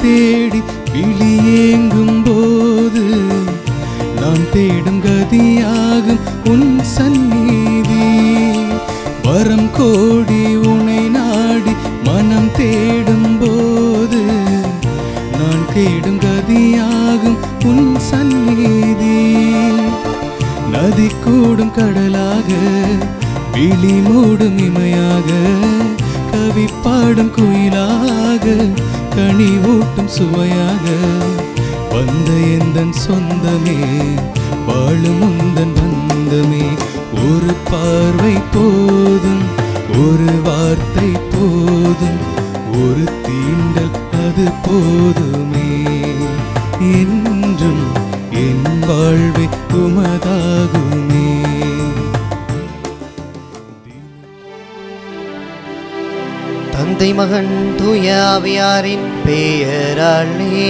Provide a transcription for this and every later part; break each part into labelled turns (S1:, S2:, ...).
S1: தேடி விழியேங்கும் போது நான் தேடும் கதியாகும் உன் சந்நிதி வரம் கோடி உனை நாடி மனம் தேடும் போது நான் தேடும் கதியாகும் உன் சந்நிதி நதி கூடும் கடலாக விழி மூடும் இமையாக கவி பாடும் குயிலாக கனி ஊட்டும் சுவையாக வந்த எந்தன் சொந்தமே வாழும் உந்தன் வந்தமே ஒரு பார்வை போதும் ஒரு வார்த்தை போதும் ஒரு தீண்டல் அது போதுமே என்றும் என் வாழ்வே உமதாகுமே
S2: தந்தை மகன் தூய ஆவியாரின் பெயராலே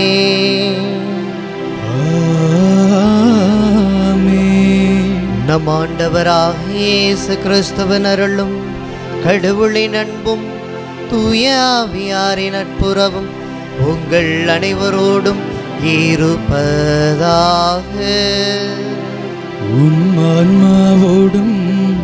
S1: ஆமென்.
S2: நம் ஆண்டவராக இயேசு கிறிஸ்துவின் அருளும் கடவுளின் அன்பும் தூய ஆவியாரின் நட்புறவும் உங்கள் அனைவரோடும் இருப்பதாக
S1: உம் ஆன்மாவோடும்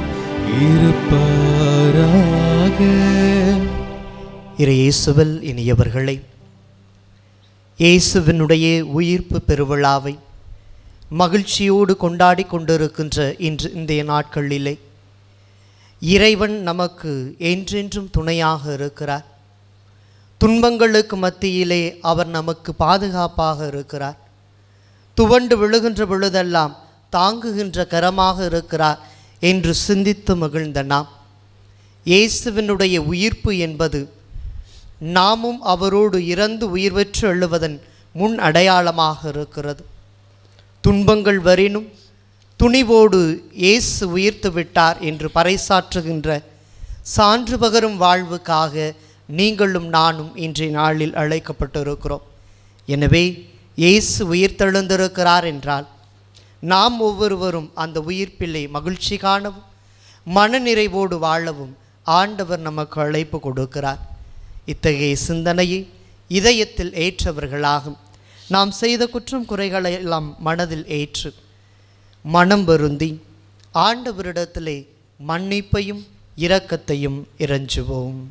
S1: இருப்பாராக
S2: இரு இயேசுவில் இனியவர்களே இயேசுவினுடைய உயிர்ப்பு பெருவிழாவை மகிழ்ச்சியோடு கொண்டாடி கொண்டிருக்கின்ற இன்று இன்றைய நாட்களிலே இறைவன் நமக்கு என்றென்றும் துணையாக இருக்கிறார் துன்பங்களுக்கு மத்தியிலே அவர் நமக்கு பாதுகாப்பாக இருக்கிறார் துவண்டு விழுகின்ற பொழுதெல்லாம் தாங்குகின்ற கரமாக இருக்கிறார் என்று சிந்தித்து மகிழ்ந்த நாம் இயேசுவினுடைய உயிர்ப்பு என்பது நாமும் அவரோடு இறந்து உயிர் பெற்று எழுவதன் முன் அடையாளமாக இருக்கிறது துன்பங்கள் வரினும் துணிவோடு இயேசு உயிர்த்து விட்டார் என்று பறைசாற்றுகின்ற சான்று பகரும் வாழ்வுக்காக நீங்களும் நானும் இன்றைய நாளில் அழைக்கப்பட்டிருக்கிறோம் எனவே இயேசு உயிர்த்தெழுந்திருக்கிறார் என்றால் நாம் ஒவ்வொருவரும் அந்த உயிர்ப்பில்லை மகிழ்ச்சி காணவும் மனநிறைவோடு வாழவும் ஆண்டவர் நமக்கு அழைப்பு கொடுக்கிறார் இத்தகைய சிந்தனையை இதயத்தில் ஏற்றவர்களாகும் நாம் செய்த குற்றம் குறைகளை எல்லாம் மனதில் ஏற்று மனம் வருந்தி ஆண்டவரிடத்திலே மன்னிப்பையும் இரக்கத்தையும் இறைஞ்சுவோம்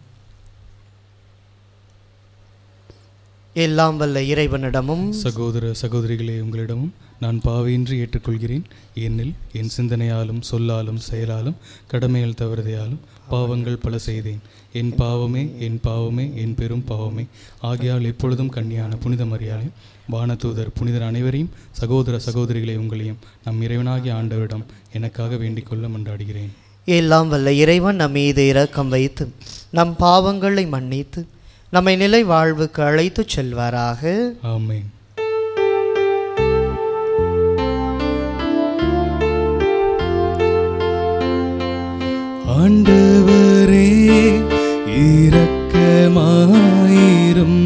S2: எல்லாம் வல்ல இறைவனிடமும்
S1: சகோதர சகோதரிகளே உங்களிடமும் நான் பாவையின்றி ஏற்றுக்கொள்கிறேன் ஏனெனில் என் சிந்தனையாலும் சொல்லாலும் செயலாலும் கடமைகள் தவறுதையாலும் பாவங்கள் பல செய்தேன் என் பாவமே என் பாவமே என் பெரும் பாவமே ஆகையால் எப்பொழுதும் கன்னியான புனித மரியாதை வானதூதர் புனிதர் அனைவரையும் சகோதர சகோதரிகளை உங்களையும் நம் இறைவனாகிய ஆண்டவரிடம் எனக்காக வேண்டிக் கொள்ள மன்றாடுகிறேன்
S2: எல்லாம் வல்ல இறைவன் நம் மீது இரக்கம் வைத்து நம் பாவங்களை மன்னித்து நம்மை நிலை வாழ்வுக்கு அழைத்துச் செல்வாராக
S1: ஆமென் ஆண்டவரே இரக்கமாயிரும்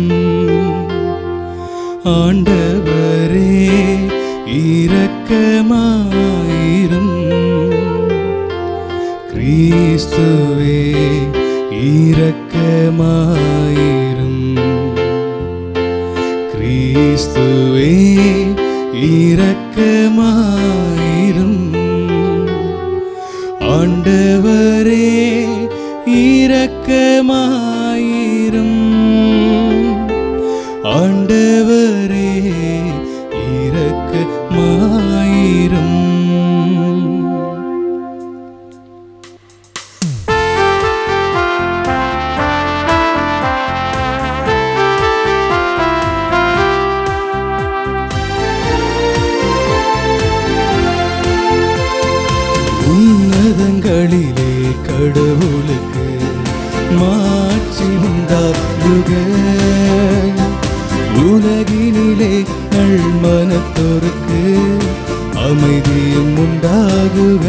S1: ஆண்டவரே இரக்கமாயிரும் கிறிஸ்துவே இரக்கமாயிரும் கிறிஸ்துவே இரக்கமாயிரும் ஆண்டவரே இரக்கமாயிரும் ஆண்டவரே இரக்கமாயிரும் உன்னதங்களிலே கடவுளுக்கு மாட்சி உண்டாகுக உலகினிலே நல் மனத்தோருக்கு அமைதியும் உண்டாகுக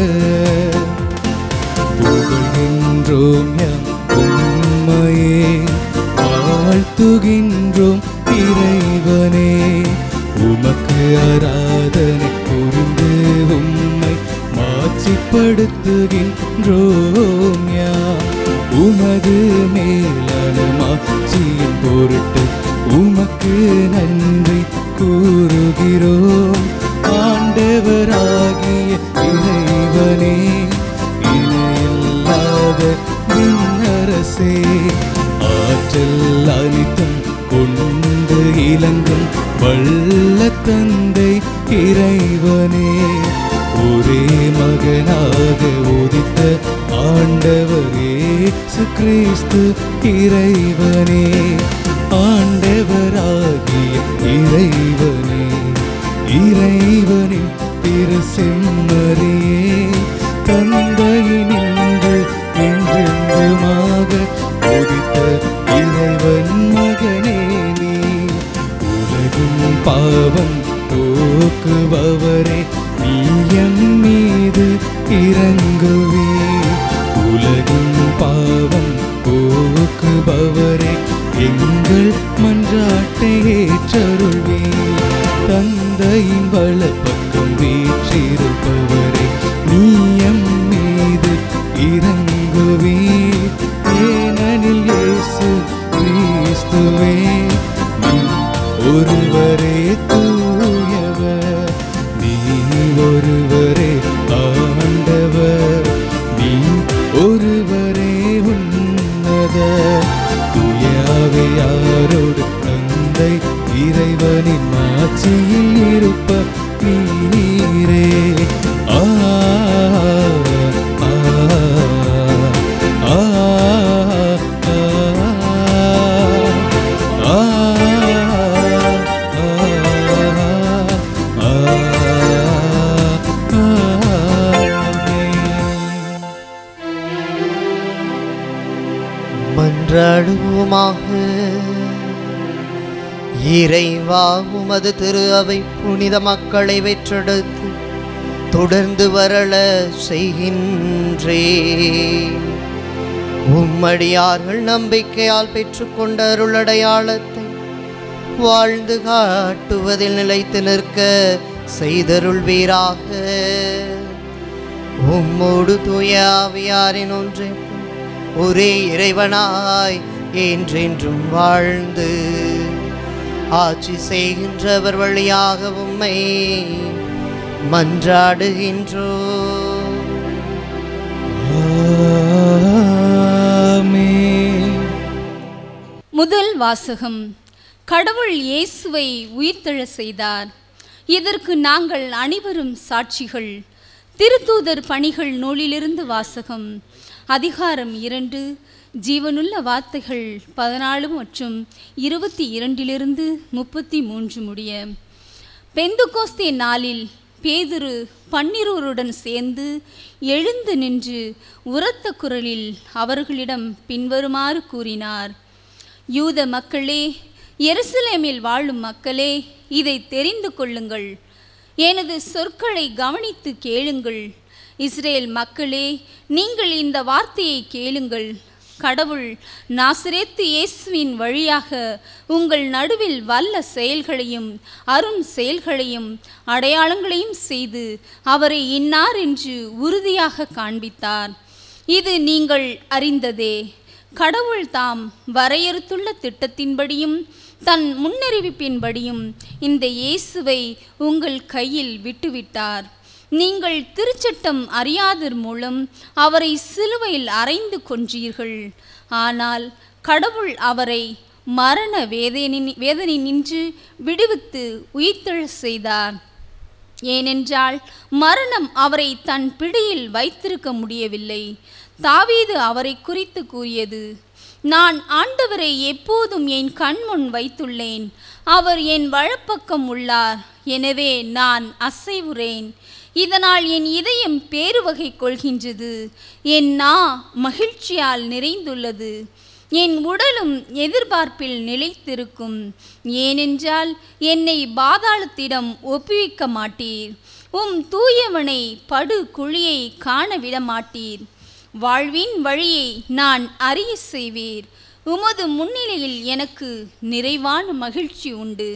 S1: புகழ்கின்றோம் யாம் உம்மையே வாழ்த்துகின்றோம் இறைவனே உமக்கு ஆராதனை புரிந்து உம்மை மாட்சிப்படுத்துகின்றோம் யாம் உமது மேலான மாட்சியின் பொருட்டு உமக்கு நன்றி கூறுகிறோம் ஆண்டவராகிய இறைவனே இணையில்லாத விண்ணரசே ஆற்றல் அனைத்தும் கொண்டு இலங்கும் வல்ல தந்தை இறைவனே ஒரே மகனாக உதித்த ஆண்டவர் இயேசு கிறிஸ்து இறைவனே ஆண்டவராகிய இறைவனே இறைவனின் திரு செம்மறியே தந்தையினின்று என்றென்றுமாக உதித்த இறைவன் மகனே நீ உலகும் பாவம் போக்குபவரே நீயம் மீது இறங்குவே உலகும் பாவம் போக்குபவரே எங்கள் மன்றாட்டை ஏற்றருள்வே தந்தையின் வலப்பக்கம் வீற்றிருப்பவரே நீயம் மீது இறங்குவே ஏனெனில் இயேசு கிறிஸ்துவே நீ ஒருவரே தூயவர் நீ ஒருவரே ஆண்டவர் நீ ஒருவரே உன்னத தூயாவையாரோடு தந்தை இறைவனின் ஆட்சியில் இருப்ப நீரே ஆ ஆ, ஆ, ஆ,
S2: மன்றாடுவோமாக இறைவா உமது திரு அவை புனித மக்களை வெற்றெடுத்து தொடர்ந்து வரல செய்கின்றே உம்மடியார்கள் நம்பிக்கையால் பெற்றுக்கொண்ட அருளடையாளத்தை வாழ்ந்து காட்டுவதில் நிலைத்து நிற்க செய்தருள்வீராக உம்மோடு தூய ஆவியாரின் ஒன்றே ஒரே இறைவனாய் என்றென்றும் வாழ்ந்து ஆட்சி செய்கின்றவர் வழியாக உம்மை மன்றாடுகின்றோ
S1: ஆமென்.
S3: முதல் வாசகம் கடவுள் இயேசுவை உயிர்த்தெழ செய்தார் இதற்கு நாங்கள் அனைவரும் சாட்சிகள் திருத்தூதர் பணிகள் நூலிலிருந்து வாசகம் அதிகாரம் இரண்டு ஜீவனுள்ள வார்த்தைகள் பதினாலு மற்றும் இருபத்தி இரண்டிலிருந்து முப்பத்தி மூன்று முடிய பெந்துகோஸ்தே நாளில் பேதுரு பன்னிரூருடன் சேர்ந்து எழுந்து நின்று உரத்த குரலில் அவர்களிடம் பின்வருமாறு கூறினார் யூத மக்களே எருசலேமில் வாழும் மக்களே இதை தெரிந்து கொள்ளுங்கள் எனது சொற்களை கவனித்து கேளுங்கள் இஸ்ரேல் மக்களே நீங்கள் இந்த வார்த்தையை கேளுங்கள் கடவுள் நாசரேத்து இயேசுவின் வழியாக உங்கள் நடுவில் வல்ல செயல்களையும் அரும் செயல்களையும் அடையாளங்களையும் செய்து அவரை இன்னார் என்று உறுதியாக காண்பித்தார் இது நீங்கள் அறிந்ததே கடவுள் தாம் வரையறுத்துள்ள திட்டத்தின்படியும் தன் முன்னறிவிப்பின்படியும் இந்த இயேசுவை உங்கள் கையில் விட்டுவிட்டார் நீங்கள் திருச்சட்டம் அறியாதர் மூலம் அவரை சிலுவையில் அறைந்து கொன்றீர்கள் ஆனால் கடவுள் அவரை மரண வேதனை வேதனை நின்று விடுவித்து உயிர்த்தெழ செய்தார் ஏனென்றால் மரணம் அவரை தன் பிடியில் வைத்திருக்க முடியவில்லை தாவீது அவரை குறித்து கூறியது நான் ஆண்டவரை எப்போதும் என் கண்முன் வைத்துள்ளேன் அவர் என் வலப்பக்கம் உள்ளார் எனவே நான் அசைவுறேன் இதனால் என் இதயம் பேருவகை கொள்கின்றது என் நா மகிழ்ச்சியால் நிறைந்துள்ளது என் உடலும் எதிர்பார்ப்பில் நிலைத்திருக்கும் ஏனென்றால் என்னை பாதாளத்திடம் ஒப்புவிக்க மாட்டீர் உம் தூயவனை படு குழியை காண விட மாட்டீர் வாழ்வின் வழியை நான் அறிய செய்வீர் உமது முன்னிலையில் எனக்கு நிறைவான மகிழ்ச்சி உண்டு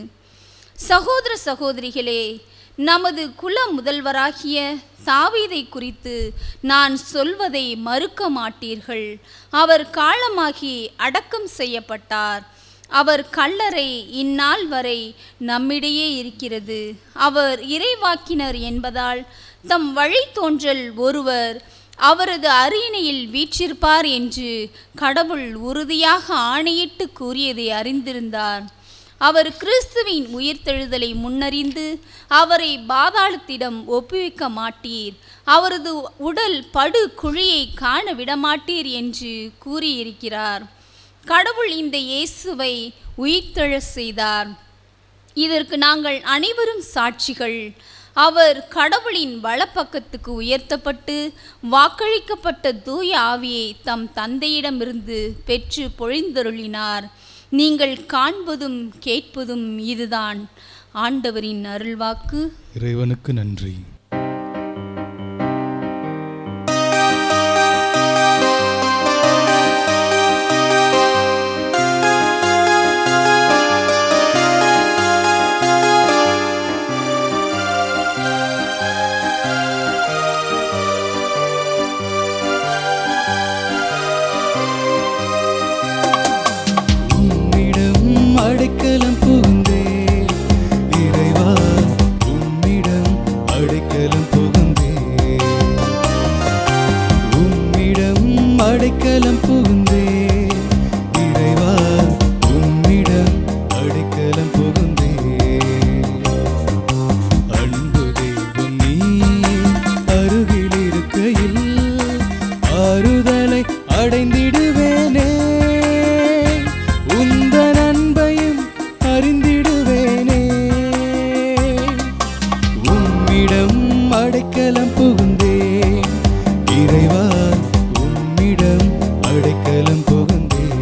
S3: சகோதர சகோதரிகளே நமது குல முதல்வராகிய தாவீதை குறித்து நான் சொல்வதை மறுக்க மாட்டீர்கள் அவர் காலமாகி அடக்கம் செய்யப்பட்டார் அவர் கல்லறை இந்நாள் வரை நம்மிடையே இருக்கிறது அவர் இறைவாக்கினர் என்பதால் தம் வழித்தோன்றல் ஒருவர் அவரது அரியணையில் வீற்றிருப்பார் என்று கடவுள் உறுதியாக ஆணையிட்டு கூறியதை அறிந்திருந்தார் அவர் கிறிஸ்துவின் உயிர்த்தெழுதலை முன்னறிந்து அவரை பாதாளத்திடம் ஒப்புவிக்க மாட்டீர் அவரது உடல் படு குழியை காண விடமாட்டீர் என்று கூறியிருக்கிறார் கடவுள் இந்த இயேசுவை உயிர்த்தெழச் செய்தார் இதற்கு நாங்கள் அனைவரும் சாட்சிகள் அவர் கடவுளின் வலப்பக்கத்துக்கு உயர்த்தப்பட்டு வாக்களிக்கப்பட்ட தூய ஆவியை தம் தந்தையிடமிருந்து பெற்று பொழிந்தருளினார் நீங்கள் காண்பதும் கேட்பதும் இதுதான் ஆண்டவரின் அருள்வாக்கு
S1: இறைவனுக்கு நன்றி உம்மிடம் அடைக்கலம் புகுந்தே இறைவா உம்மிடம் அடைக்கலம் புகுந்தே உம்மிடம் அடைக்கலம் புகுந்தே இறைவா உம்மிடம் அடைக்கலம் புகுந்தே அன்பு தெய்வம் நீ அருகில் இருக்கையில் ஆறுதலை அடைந்திடுவேனே உந்தன் அன்பையும் அறிந்திடுவேனே உம்மிடம் அடைக்கலம் புகுந்தேன் இறைவா உம்மிடம் அடைக்கலம் புகுந்தேன்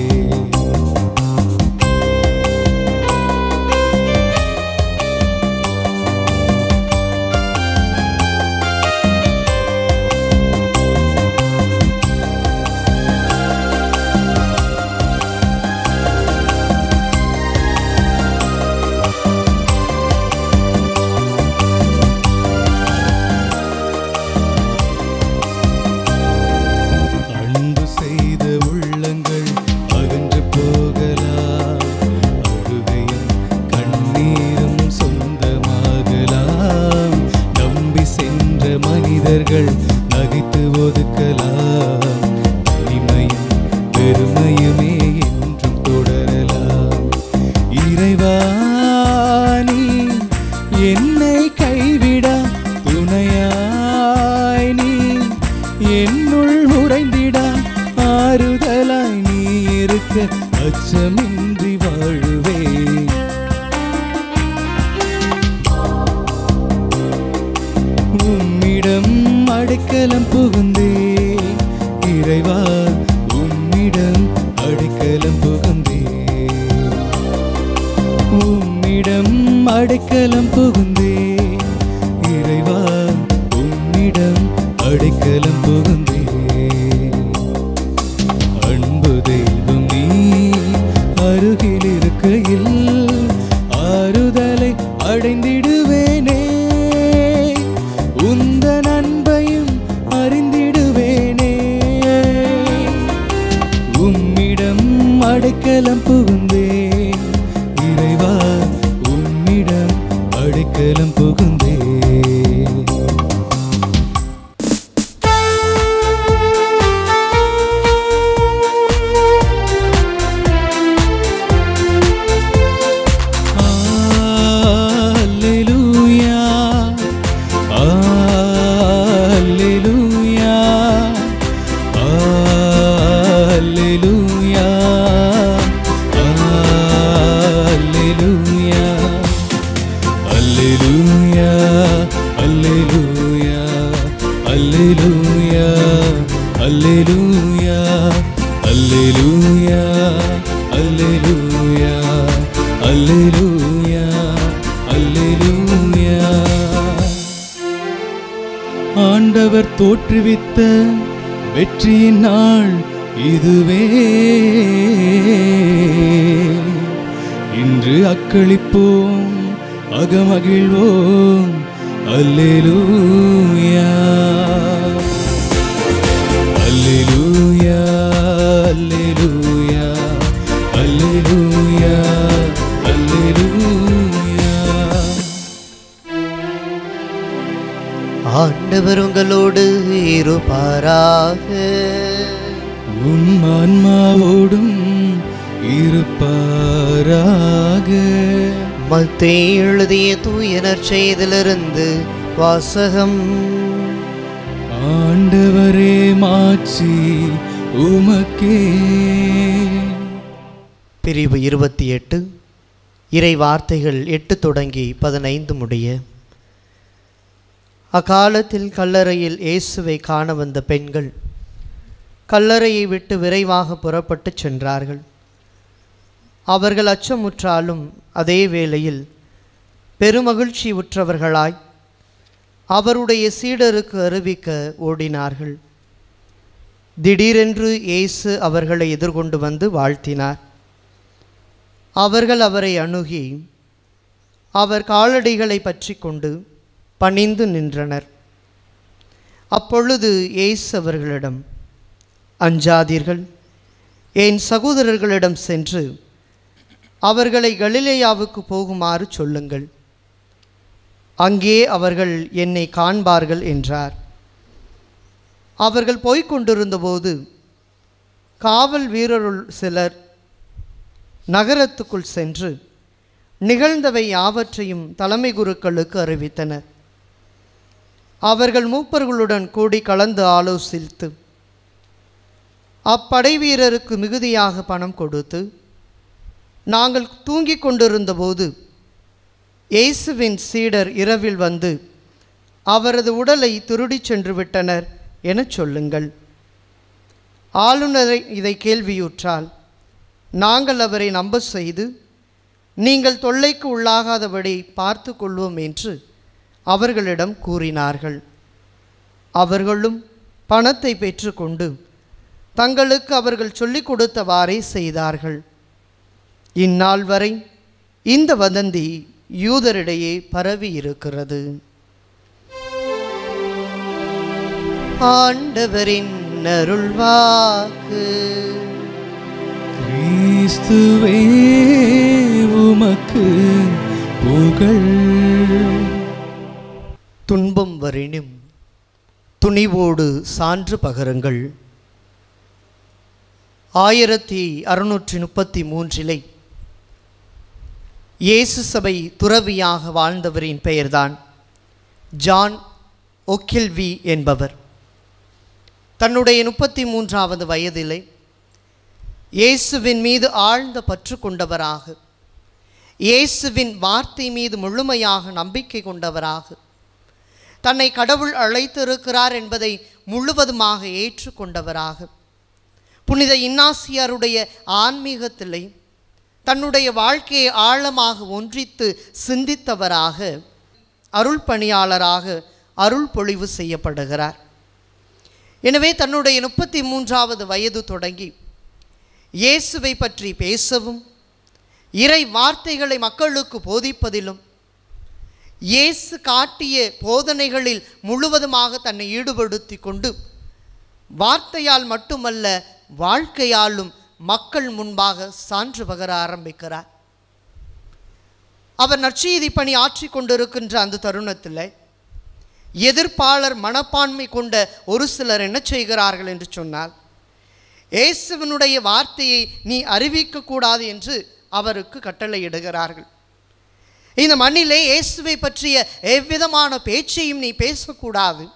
S1: அன்பு செய்த உள்ளங்கள் அகன்று போகலாம் அழுகையும் கண்ணீரும் சொந்தமாகலாம் நம்பி சென்ற மனிதர்கள் நகைத்து ஒதுக்கலாம் தனிமையும் பெருமையுமே என்றும் தொடரலாம் இறைவா நீ என்னை கைவிடா துணையாய் நீ என்னுள் உறைந்திடா ஆறுதலாய் நீ இருக்க அச்சமின்றி வாழுவேன் உம்மிடம் அடைக்கலம் புகுந்தே இறைவா உம்மிடம் அடைக்கலம் புகுந்தே உம்மிடம் அடைக்கலம் புகுந்தே இறைவா உம்மிடம் அடைக்கலம் புகுந்தே அன்பு தெய்வம் நீ அருகில் இருக்கையில் ஆறுதலை அடைந்திடுவேனே உந்தன் அன்பையும் அறிந்திடுவேனே உம்மிடம் அடைக்கலம் புகுந்தேன் இறைவா உம்மிடம் அடைக்கலம் புகுந்தேன் Alleluia. Alleluia. Alleluia. Alleluia. Alleluia. Alleluia. Alleluia. Alleluia. Alleluia. Alleluia. Alleluia. Alleluia. ஆண்டவர் தோற்றுவித்த வெற்றியின் நாள் இதுவே இன்று அக்களிப்போம் அகமகிழ்வோம் அல்லேலூயா அல்லேலூயா அல்லேலூயா அல்லேலூயா அல்லேலூயா அல்லேலூயா
S2: ஆண்டவர் உங்களோடு இருப்பாராக
S1: உம் ஆன்மாவோடும் இருப்பாராக
S2: மத்தேயு எழுதிய தூயனர் செய்திலிருந்து வாசகம்
S1: ஆண்டவரே மாட்சி உமக்கே
S2: பிரிவு இருபத்தி எட்டு இறை வார்த்தைகள் எட்டு தொடங்கி பதினைந்து முடிய அக்காலத்தில் கல்லறையில் இயேசுவை காண வந்த பெண்கள் கல்லறையை விட்டு விரைவாக புறப்பட்டுச் சென்றார்கள் அவர்கள் அச்சமுற்றாலும் அதே வேளையில் பெருமகிழ்ச்சி உற்றவர்களாய் அவருடைய சீடருக்கு அறிவிக்க ஓடினார்கள் திடீரென்று இயேசு அவர்களை எதிர்கொண்டு வந்து வாழ்த்தினார் அவர்கள் அவரை அணுகி அவர் காலடிகளை பற்றி கொண்டு பணிந்து நின்றனர் அப்பொழுது இயேசு அவர்களிடம் அஞ்சாதீர்கள் என் சகோதரர்களிடம் சென்று அவர்களை கலிலேயாவுக்கு போகுமாறு சொல்லுங்கள் அங்கே அவர்கள் என்னை காண்பார்கள் என்றார் அவர்கள் போய்க் கொண்டிருந்தபோது காவல் வீரருள் சிலர் நகரத்துக்குள் சென்று நிகழ்ந்தவை யாவற்றையும் தலைமை குருக்களுக்கு அறிவித்தனர் அவர்கள் மூப்பர்களுடன் கூடி கலந்து ஆலோசித்து அப்படை வீரருக்கு மிகுதியாக பணம் கொடுத்து நாங்கள் தூங்கிக் கொண்டிருந்தபோது இயேசுவின் சீடர் இரவில் வந்து அவரது உடலை திருடிச் சென்று விட்டனர் எனச் சொல்லுங்கள் ஆளுநரை இதை கேள்வியுற்றால் நாங்கள் அவரை நம்ப செய்து நீங்கள் தொல்லைக்கு உள்ளாகாதபடி பார்த்து கொள்வோம் என்று அவர்களிடம் கூறினார்கள் அவர்களும் பணத்தை பெற்றுக்கொண்டு தங்களுக்கு அவர்கள் சொல்லிக் கொடுத்தவாறே செய்தார்கள் இந்நாள் வரை இந்த வதந்தி யூதரிடையே பரவி இருக்கிறது ஆண்டவரின் அருள்வாக்கு
S1: கிறிஸ்துவே உமக்கு புகழ்
S2: துன்பம் வரினும் துணிவோடு சான்று பகருங்கள் ஆயிரத்தி அறுநூற்றி முப்பத்தி மூன்றிலே இயேசு சபை துறவியாக வாழ்ந்தவரின் பெயர்தான் ஜான் ஒக்கில்வி என்பவர் தன்னுடைய முப்பத்தி மூன்றாவது வயதிலே இயேசுவின் மீது ஆழ்ந்த பற்று கொண்டவராக இயேசுவின் வார்த்தை மீது முழுமையாக நம்பிக்கை கொண்டவராக தன்னை கடவுள் அழைத்திருக்கிறார் என்பதை முழுவதுமாக ஏற்றுக்கொண்டவராக புனித இன்னாசியாருடைய ஆன்மீகத்திலே தன்னுடைய வாழ்க்கையை ஆழமாக ஒன்றித்து சிந்தித்தவராக அருள் பணியாளராக அருள் பொழிவு செய்யப்படுகிறார் எனவே தன்னுடைய முப்பத்தி மூன்றாவது வயது தொடங்கி இயேசுவை பற்றி பேசவும் இறை வார்த்தைகளை மக்களுக்கு போதிப்பதிலும் இயேசு காட்டிய போதனைகளில் முழுவதுமாக தன்னை ஈடுபடுத்தி கொண்டு வார்த்தையால் மட்டுமல்ல வாழ்க்கையாலும் மக்கள் முன்பாக சான்று பகர ஆரம்பிக்கிறார் அவர் நற்செய்தி பணி ஆற்றி கொண்டிருக்கின்ற அந்த தருணத்தில் எதிர்ப்பாளர் மனப்பான்மை கொண்ட ஒரு சிலர் என்ன செய்கிறார்கள் என்று சொன்னால் இயேசுவினுடைய வார்த்தையை நீ அறிவிக்கக்கூடாது என்று அவருக்கு கட்டளையிடுகிறார்கள் இந்த மண்ணிலே இயேசுவை பற்றிய எவ்விதமான பேச்சையும் நீ பேசக்கூடாது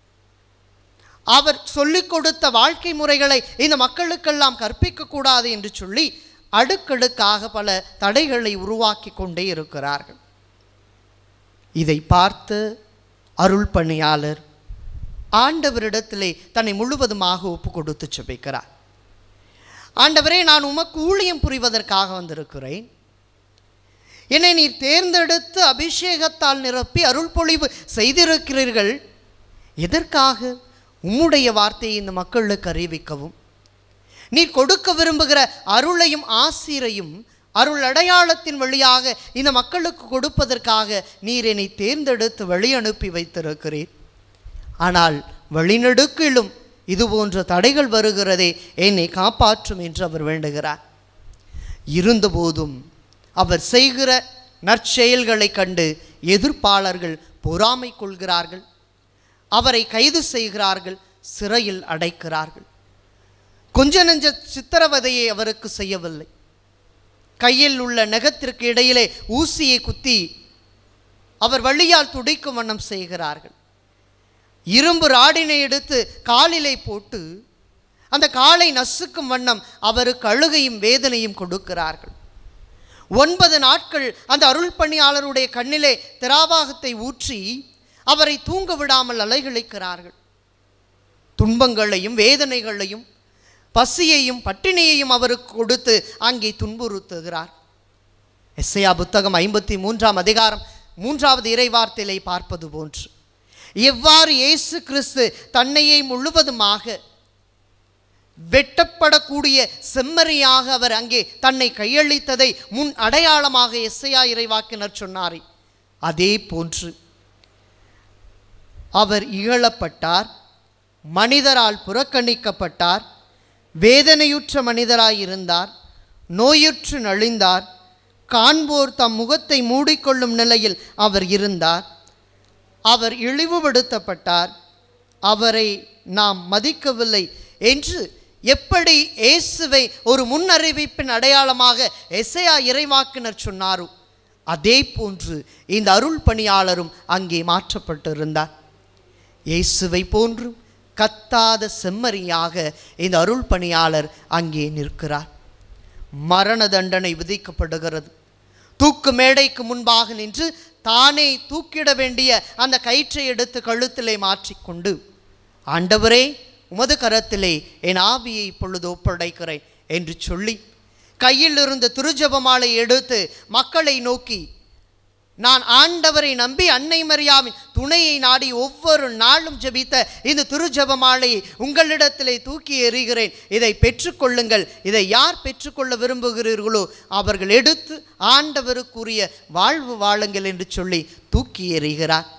S2: அவர் சொல்லிக் கொடுத்த வாழ்க்கை முறைகளை இந்த மக்களுக்கெல்லாம் கற்பிக்கக்கூடாது என்று சொல்லி அடுக்கடுக்காக பல தடைகளை உருவாக்கி கொண்டே இருக்கிறார்கள் இதை பார்த்து அருள் பணியாளர் ஆண்டவரிடத்திலே தன்னை முழுவதுமாக ஒப்பு கொடுத்து செபிக்கிறார் ஆண்டவரே நான் உமக்கு ஊழியம் புரிவதற்காக வந்திருக்கிறேன் என்னை நீர் தேர்ந்தெடுத்து அபிஷேகத்தால் நிரப்பி அருள் பொழிவு செய்திருக்கிறீர்கள் எதற்காக உம்முடைய வார்த்தையை இந்த மக்களுக்கு அறிவிக்கவும் நீர் கொடுக்க விரும்புகிற அருளையும் ஆசிரையும் அருள் அடையாளத்தின் வழியாக இந்த மக்களுக்கு கொடுப்பதற்காக நீர் என்னை தேர்ந்தெடுத்து வழி அனுப்பி வைத்திருக்கிறீர் ஆனால் வழிநெடுக்கிலும் இது போன்ற தடைகள் வருகிறதே என்னை காப்பாற்றும் என்று அவர் வேண்டுகிறார் இருந்தபோதும் அவர் செய்கிற நற்செயல்களைக் கண்டு எதிர்ப்பாளர்கள் பொறாமை கொள்கிறார்கள் அவரை கைது செய்கிறார்கள் சிறையில் அடைக்கிறார்கள் கொஞ்ச நெஞ்ச சித்திரவதையை அவருக்கு செய்யவில்லை கையில் உள்ள நெகத்திற்கு இடையிலே ஊசியை குத்தி அவர் வழியால் துடிக்கும் வண்ணம் செய்கிறார்கள் இரும்பு ராடினை எடுத்து காலிலே போட்டு அந்த காலை நசுக்கும் வண்ணம் அவருக்கு அழுகையும் வேதனையும் கொடுக்கிறார்கள் ஒன்பது நாட்கள் அந்த அருள் பணியாளருடைய கண்ணிலே திராவாகத்தை ஊற்றி அவரை தூங்க விடாமல் அலைகழிக்கிறார்கள் துன்பங்களையும் வேதனைகளையும் பசியையும் பட்டினியையும் அவருக்கு கொடுத்து அங்கே துன்புறுத்துகிறார் எஸ்ஐயா புத்தகம் ஐம்பத்தி மூன்றாம் அதிகாரம் மூன்றாவது இறைவார்த்தையிலே பார்ப்பது போன்று எவ்வாறு இயேசு கிறிஸ்து தன்னையே முழுவதுமாக வெட்டப்படக்கூடிய செம்மறியாக அவர் அங்கே தன்னை கையளித்ததை முன் அடையாளமாக எஸ்ஐயா இறைவாக்கினர் சொன்னாரே அதே போன்று அவர் இகழப்பட்டார் மனிதரால் புறக்கணிக்கப்பட்டார் வேதனையுற்ற மனிதராயிருந்தார் நோயுற்று நலிந்தார் காண்போர் தம் முகத்தை மூடிக்கொள்ளும் நிலையில் அவர் இருந்தார் அவர் இழிவுபடுத்தப்பட்டார் அவரை நாம் மதிக்கவில்லை என்று எப்படி இயேசுவை ஒரு முன்னறிவிப்பின் அடையாளமாக எசையா இறைவாக்கினர் சொன்னாரோ அதே போன்று இந்த அருள் பணியாளரும் அங்கே மாற்றப்பட்டிருந்தார் இயேசுவை போன்று கத்தாத செம்மறியாக இந்த அருள் பணியாளர் அங்கே நிற்கிறார் மரண தண்டனை விதிக்கப்படுகிறது தூக்கு மேடைக்கு முன்பாக நின்று தானே தூக்கிட வேண்டிய அந்த கயிற்றை எடுத்து கழுத்திலே மாற்றிக்கொண்டு ஆண்டவரே உமது கரத்திலே என் ஆவியை இப்பொழுது ஒப்படைக்கிறேன் என்று சொல்லி கையில் இருந்த திருஜபமாலை எடுத்து மக்களை நோக்கி நான் ஆண்டவரை நம்பி அன்னை மரியாவின் துணையை நாடி ஒவ்வொரு நாளும் ஜெபித்த இந்த திருஜபமாலையை உங்களிடத்திலே தூக்கி எறிகிறேன் இதை பெற்றுக்கொள்ளுங்கள் இதை யார் பெற்றுக்கொள்ள விரும்புகிறீர்களோ அவர்கள் எடுத்து ஆண்டவருக்குரிய வாழ்வு வாழுங்கள் என்று சொல்லி தூக்கி எறிகிறார்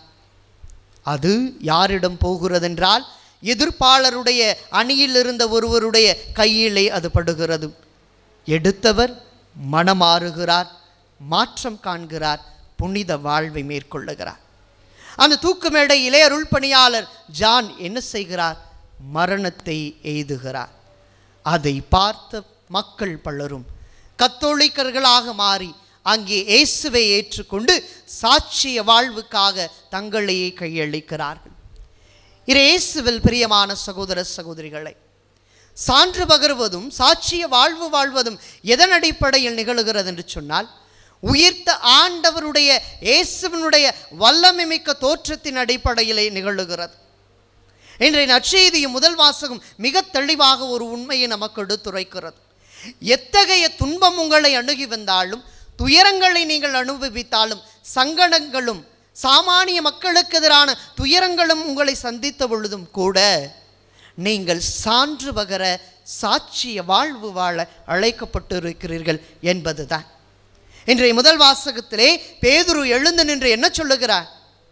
S2: அது யாரிடம் போகிறதென்றால் எதிர்ப்பாளருடைய அணியில் இருந்த ஒருவருடைய கையிலே அது படுகிறது எடுத்தவர் மனமாறுகிறார் மாற்றம் காண்கிறார் புனித வாழ்வை மேற்கொள்ளுகிறார் அந்த தூக்கு மேடையிலே அருள் பணியாளர் ஜான் என்ன செய்கிறார் மரணத்தை எய்துகிறார் அதை பார்த்த மக்கள் பலரும் கத்தோலிக்கர்களாக மாறி அங்கே இயேசுவை ஏற்றுக்கொண்டு சாட்சிய வாழ்வுக்காக தங்களையே கையளிக்கிறார்கள் இது இயேசுவில் பிரியமான சகோதர சகோதரிகளை சான்று பகர்வதும் சாட்சிய வாழ்வு வாழ்வதும் எதன் அடிப்படையில் நிகழுகிறது என்று சொன்னால் உயிர்த்த ஆண்டவருடைய இயேசுவினுடைய வல்லமை மிக்க தோற்றத்தின் அடிப்படையிலே நிகழுகிறது இன்றைய நற்செய்தியும் முதல் வாசகம் மிக தெளிவாக ஒரு உண்மையை நமக்கு எடுத்துரைக்கிறது எத்தகைய துன்பம் உங்களை அணுகி வந்தாலும் துயரங்களை நீங்கள் அனுபவித்தாலும் சங்கடங்களும் சாமானிய மக்களுக்கு எதிரான துயரங்களும் உங்களை சந்தித்த பொழுதும் கூட நீங்கள் சான்று பகர சாட்சிய வாழ்வு வாழ அழைக்கப்பட்டிருக்கிறீர்கள் என்பதுதான் இன்றைய முதல் வாசகத்திலே பேதுரு எழுந்து நின்று என்ன சொல்லுகிறார்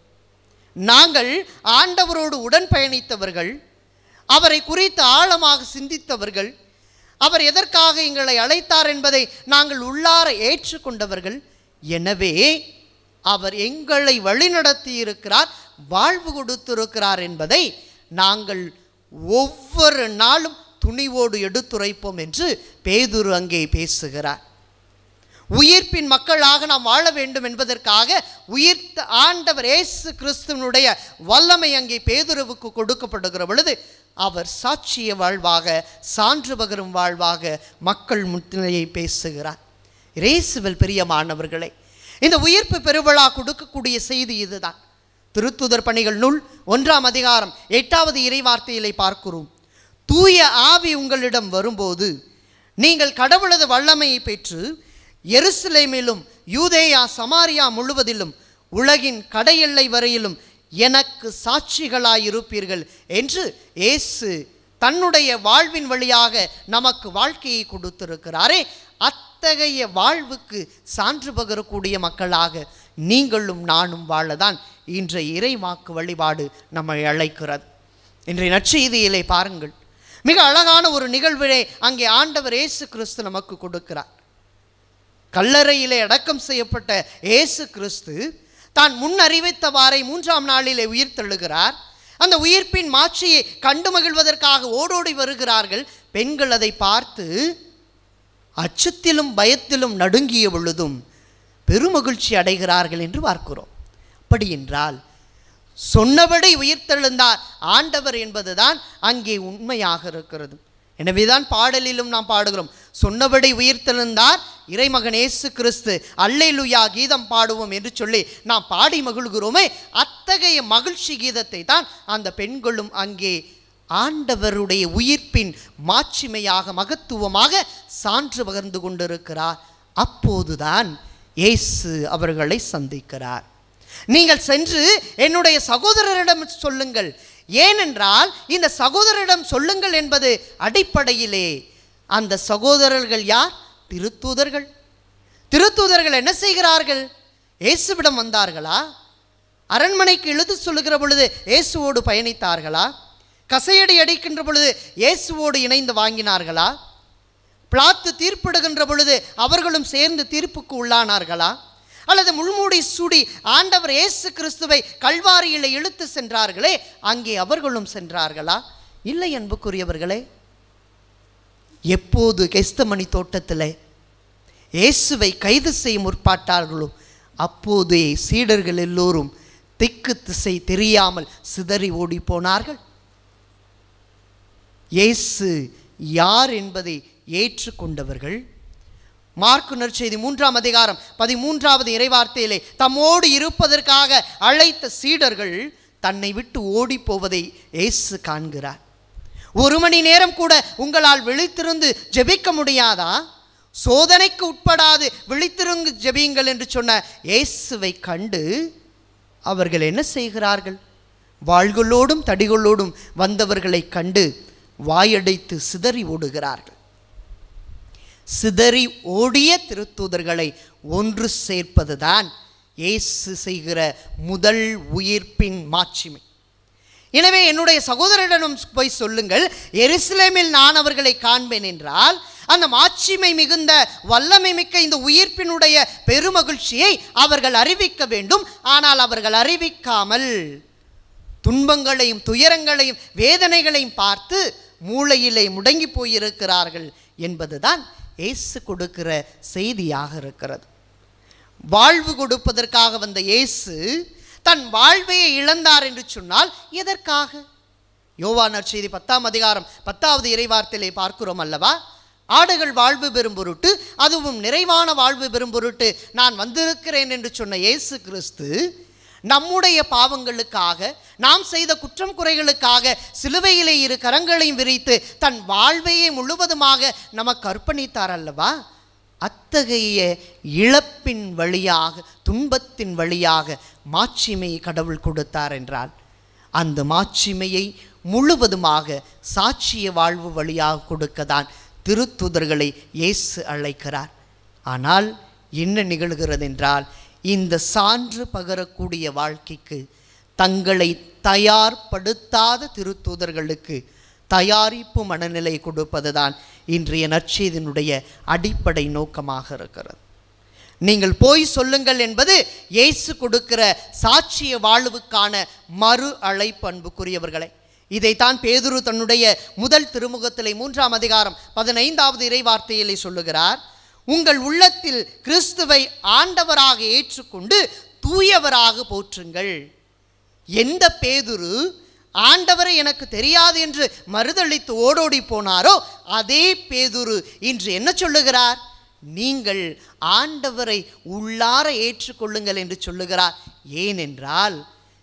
S2: நாங்கள் ஆண்டவரோடு உடன் பயணித்தவர்கள் அவரை குறித்து ஆழமாக சிந்தித்தவர்கள் அவர் எதற்காக எங்களை அழைத்தார் என்பதை நாங்கள் உள்ளார ஏற்றுக்கொண்டவர்கள் எனவே அவர் எங்களை வழிநடத்தி இருக்கிறார் வாழ்வு கொடுத்திருக்கிறார் என்பதை நாங்கள் ஒவ்வொரு நாளும் துணிவோடு எடுத்துரைப்போம் என்று பேதுரு அங்கே பேசுகிறார் உயிர்ப்பின் மக்களாக நாம் வாழ வேண்டும் என்பதற்காக உயிர்த்த ஆண்டவர் இயேசு கிறிஸ்துவனுடைய வல்லமை அங்கே பேதுருவுக்கு கொடுக்கப்படுகிற பொழுது அவர் சாட்சிய வாழ்வாக சான்று பகரும் வாழ்வாக மக்கள் முன்னிலையை பேசுகிறார் இயேசுவில் பிரியமானவர்களே இந்த உயிர்ப்பு பெருவிழா கொடுக்கக்கூடிய செய்தி இதுதான் திருத்துதர் பணிகள் நூல் ஒன்றாம் அதிகாரம் எட்டாவது இறைவார்த்தையிலே பார்க்கிறோம் தூய ஆவி உங்களிடம் வரும்போது நீங்கள் கடவுளது வல்லமையை பெற்று எருசலேமிலும் யூதேயா சமாரியா முழுவதிலும் உலகின் கடையெல்லை வரையிலும் எனக்கு சாட்சிகளாயிருப்பீர்கள் என்று இயேசு தன்னுடைய வாழ்வின் வழியாக நமக்கு வாழ்க்கையை கொடுத்திருக்கிறாரே அத்தகைய வாழ்வுக்கு சான்று பகரக்கூடிய மக்களாக நீங்களும் நானும் வாழதான் இன்றைய இறைவாக்கு வழிபாடு நம்மை அழைக்கிறது இன்றைய நற்செய்தியிலே பாருங்கள் மிக அழகான ஒரு நிகழ்வினை அங்கே ஆண்டவர் இயேசு கிறிஸ்து நமக்கு கொடுக்கிறார் கல்லறையிலே அடக்கம் செய்யப்பட்ட இயேசு கிறிஸ்து தான் முன் அறிவித்தவாறே மூன்றாம் நாளிலே உயிர் தள்ளுகிறார் அந்த உயிர்ப்பின் மாட்சியை கண்டு மகிழ்வதற்காக ஓடோடி வருகிறார்கள் பெண்கள் அதை பார்த்து அச்சத்திலும் பயத்திலும் நடுங்கிய பொழுதும் பெருமகிழ்ச்சி அடைகிறார்கள் என்று பார்க்கிறோம் அப்படி என்றால் சொன்னபடி உயிர்த்தெழுந்தார் ஆண்டவர் என்பதுதான் அங்கே உண்மையாக இருக்கிறது எனவேதான் பாடலிலும் நாம் பாடுகிறோம் சொன்னபடி உயிர்த்தெழுந்தார் இறைமகன் இயேசு கிறிஸ்து அல்லேலுயா கீதம் பாடுவோம் என்று சொல்லி நாம் பாடி மகிழ்கிறோமே அத்தகைய மகிழ்ச்சி கீதத்தை தான் அந்த பெண்களும் அங்கே ஆண்டவருடைய உயிர்ப்பின் மாட்சிமையாக மகத்துவமாக சான்று பகர்ந்து கொண்டிருக்கிறார் அப்போதுதான் இயேசு அவர்களை சந்திக்கிறார் நீங்கள் சென்று என்னுடைய சகோதரரிடம் சொல்லுங்கள் ஏனென்றால் இந்த சகோதரரிடம் சொல்லுங்கள் என்பது அடிப்படையிலே அந்த சகோதரர்கள் யார் திருத்தூதர்கள் திருத்தூதர்கள் என்ன செய்கிறார்கள் இயேசுவிடம் வந்தார்களா அரண்மனைக்கு இழுத்து சொல்லுகிற பொழுது இயேசுவோடு பயணித்தார்களா கசையடி அடிக்கின்ற பொழுது இயேசுவோடு இணைந்து வாங்கினார்களா பிளாத்து தீர்ப்பிடுகின்ற பொழுது அவர்களும் சேர்ந்து தீர்ப்புக்கு உள்ளானார்களா அல்லது முள்மூடி சூடி ஆண்டவர் இயேசு கிறிஸ்துவை கல்வாரியில் இழுத்து சென்றார்களே அங்கே அவர்களும் சென்றார்களா இல்லை அன்புக்குரியவர்களே எப்போது கெஸ்தமணி தோட்டத்தில் இயேசுவை கைது செய்ய முற்பாட்டார்களோ அப்போதே சீடர்கள் எல்லோரும் திக்கு திசை தெரியாமல் சிதறி ஓடி போனார்கள் இயேசு யார் என்பதை ஏற்றுக்கொண்டவர்கள் மார்க்கு நற்செய்தி மூன்றாம் அதிகாரம் பதிமூன்றாவது இறைவார்த்தையிலே தம்மோடு இருப்பதற்காக அழைத்த சீடர்கள் தன்னை விட்டு ஓடி போவதை இயேசு காண்கிறார் ஒரு மணி நேரம் கூட உங்களால் விழித்திருந்து ஜெபிக்க முடியாதா சோதனைக்கு உட்படாது விழித்திருந்து ஜெபியுங்கள் என்று சொன்ன இயேசுவை கண்டு அவர்கள் என்ன செய்கிறார்கள் வாள்களோடும் தடிகளோடும் வந்தவர்களை கண்டு வாயடைத்து சிதறி ஓடுகிறார்கள் சிதறி ஓடிய திருத்தூதர்களை ஒன்று சேர்ப்பதுதான் இயேசு செய்கிற முதல் உயிர்ப்பின் மாட்சிமை எனவே என்னுடைய சகோதரரிடம் போய் சொல்லுங்கள் எருசலேமில் நான் அவர்களை காண்பேன் என்றால் அந்த மாட்சிமை மிகுந்த வல்லமை மிக்க இந்த உயிர்ப்பினுடைய பெருமகிழ்ச்சியை அவர்கள் அறிவிக்க வேண்டும் ஆனால் அவர்கள் அறிவிக்காமல் துன்பங்களையும் துயரங்களையும் வேதனைகளையும் பார்த்து மூளையிலே முடங்கி போயிருக்கிறார்கள் என்பதுதான் இயேசு கொடுக்கிற செய்தியாக இருக்கிறது வாழ்வு கொடுப்பதற்காக வந்த இயேசு தன் வாழ்வையை இழந்தார் என்று சொன்னால் எதற்காக யோவானர் செய்தி பத்தாம் அதிகாரம் பத்தாவது இறைவார்த்தையிலே பார்க்கிறோம் அல்லவா ஆடுகள் வாழ்வு பெறும் பொருட்டு அதுவும் நிறைவான வாழ்வு பெறும் பொருட்டு நான் வந்திருக்கிறேன் என்று சொன்ன இயேசு கிறிஸ்து நம்முடைய பாவங்களுக்காக நாம் செய்த குற்றம் குறைகளுக்காக சிலுவையிலே இரு கரங்களையும் விரித்து தன் வாழ்வையே முழுவதுமாக நமக்கு அர்ப்பணித்தார் அல்லவா அத்தகைய இழப்பின் வழியாக துன்பத்தின் வழியாக மாட்சிமையை கடவுள் கொடுத்தார் என்றால் அந்த மாட்சிமையை முழுவதுமாக சாட்சிய வாழ்வு வழியாக கொடுக்கதான் திருத்துதர்களை இயேசு அழைக்கிறார் ஆனால் என்ன நிகழ்கிறது என்றால் இந்த சான்று பகரக்கூடிய வாழ்க்கைக்கு தங்களை தயார்படுத்தாத திருத்தூதர்களுக்கு தயாரிப்பு மனநிலை கொடுப்பதுதான் இன்றைய நற்செய்தியினுடைய அடிப்படை நோக்கமாக இருக்கிறது நீங்கள் போய் சொல்லுங்கள் என்பது இயேசு கொடுக்கிற சாட்சிய வாழ்வுக்கான மறு அழைப்பு அன்புக்குரியவர்களே இதைத்தான் பேதுரு தன்னுடைய முதல் திருமுகத்திலே மூன்றாம் அதிகாரம் பதினைந்தாவது இறைவார்த்தையிலே சொல்லுகிறார் உங்கள் உள்ளத்தில் கிறிஸ்துவை ஆண்டவராக ஏற்றுக்கொண்டு தூயவராக போற்றுங்கள் எந்த பேதுரு ஆண்டவரை எனக்கு தெரியாது என்று மறுதளித்து ஓடோடி போனாரோ அதே பேதுரு இன்று என்ன சொல்லுகிறார் நீங்கள் ஆண்டவரை உள்ளார ஏற்றுக்கொள்ளுங்கள் என்று சொல்லுகிறார் ஏனென்றால்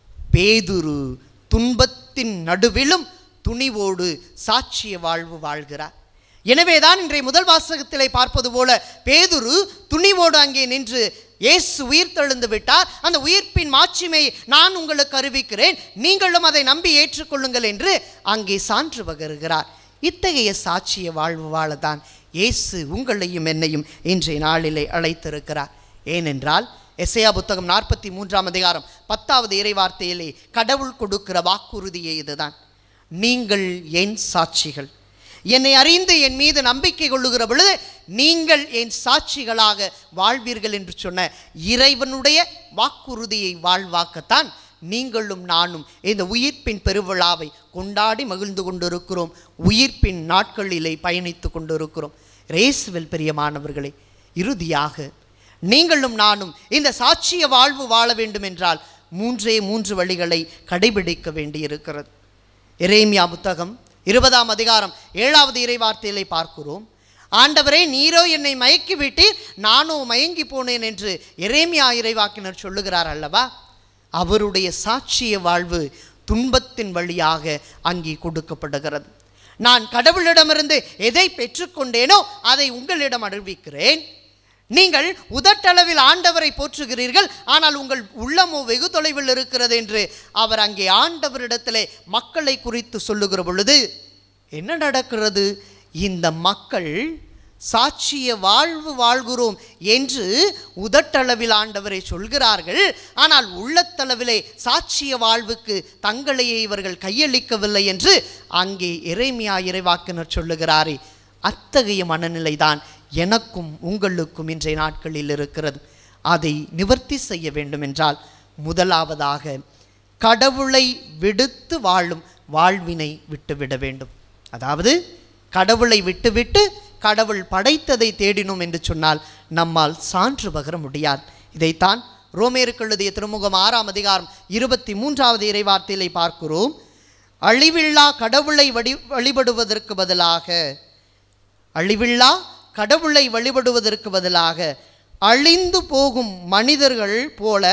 S2: பேதுரு துன்பத்தின் நடுவிலும் துணிவோடு சாட்சிய வாழ்வு வாழ்கிறார் எனவேதான் இன்றைய முதல் வாசகத்திலே பார்ப்பது போல பேதுரு துணிவோடு அங்கே நின்று இயேசு உயிர் தெழுந்து விட்டார் அந்த உயிர்ப்பின் மாட்சிமை நான் உங்களுக்கு அறிவிக்கிறேன் நீங்களும் அதை நம்பி ஏற்றுக்கொள்ளுங்கள் என்று அங்கே சான்று பகருகிறார் இத்தகைய சாட்சிய வாழ்வு வாழதான் இயேசு உங்களையும் என்னையும் இன்றைய நாளிலே அழைத்திருக்கிறார் ஏனென்றால் எசையா புத்தகம் நாற்பத்தி மூன்றாம் அதிகாரம் பத்தாவது இறைவார்த்தையிலே கடவுள் கொடுக்கிற வாக்குறுதியே இதுதான் நீங்கள் என் சாட்சிகள் என்னை அறிந்து என் மீது நம்பிக்கை கொள்ளுகிற பொழுது நீங்கள் என் சாட்சிகளாக வாழ்வீர்கள் என்று சொன்ன இறைவனுடைய வாக்குறுதியை வாழ்வாக்கத்தான் நீங்களும் நானும் இந்த உயிர்ப்பின் பெருவிழாவை கொண்டாடி மகிழ்ந்து கொண்டிருக்கிறோம் உயிர்ப்பின் நாட்களிலே பயணித்து கொண்டிருக்கிறோம் ரேசுவில் பிரியமானவர்களே இறுதியாக நீங்களும் நானும் இந்த சாட்சிய வாழ்வு வாழ வேண்டும் என்றால் மூன்றே மூன்று வழிகளை கடைபிடிக்க வேண்டியிருக்கிறது எரேமியா புத்தகம் இருபதாம் அதிகாரம் ஏழாவது இறைவார்த்தையிலே பார்க்கிறோம் ஆண்டவரே நீரோ என்னை மயக்கி விட்டீர் நானோ மயங்கி போனேன் என்று எரேமியா இறைவாக்கினர் சொல்லுகிறார் அல்லவா அவருடைய சாட்சிய வாழ்வு துன்பத்தின் வழியாக அங்கே கொடுக்கப்படுகிறது நான் கடவுளிடமிருந்து எதை பெற்றுக்கொண்டேனோ அதை உங்களிடம் அறிவிக்கிறேன் நீங்கள் உதட்டளவில் ஆண்டவரை போற்றுகிறீர்கள் ஆனால் உங்கள் உள்ளமோ வெகு தொலைவில் இருக்கிறது என்று அவர் அங்கே ஆண்டவரிடத்திலே மக்களை குறித்து சொல்லுகிற பொழுது என்ன நடக்கிறது இந்த மக்கள் சாட்சிய வாழ்வு வாழ்கிறோம் என்று உதட்டளவில் ஆண்டவரை சொல்கிறார்கள் ஆனால் உள்ளத்தளவிலே சாட்சிய வாழ்வுக்கு தங்களையே இவர்கள் கையளிக்கவில்லை என்று அங்கே இறைமையா இறைவாக்கினர் சொல்லுகிறாரே அத்தகைய மனநிலைதான் எனக்கும் உங்களுக்கும் இன்றைய நாட்களில் இருக்கிறது அதை நிவர்த்தி செய்ய வேண்டும் என்றால் முதலாவதாக கடவுளை விடுத்து வாழும் வாழ்வினை விட்டுவிட வேண்டும் அதாவது கடவுளை விட்டுவிட்டு கடவுள் படைத்ததை தேடினோம் என்று சொன்னால் நம்மால் சான்று பகர முடியாது இதைத்தான் ரோமேருக்கு எழுதிய திருமுகம் ஆறாம் அதிகாரம் இருபத்தி மூன்றாவது இறைவார்த்தையிலே பார்க்கிறோம் அழிவில்லா கடவுளை வழி வழிபடுவதற்கு பதிலாக அழிவில்லா கடவுளை வழிபடுவதற்கு பதிலாக அழிந்து போகும் மனிதர்கள் போல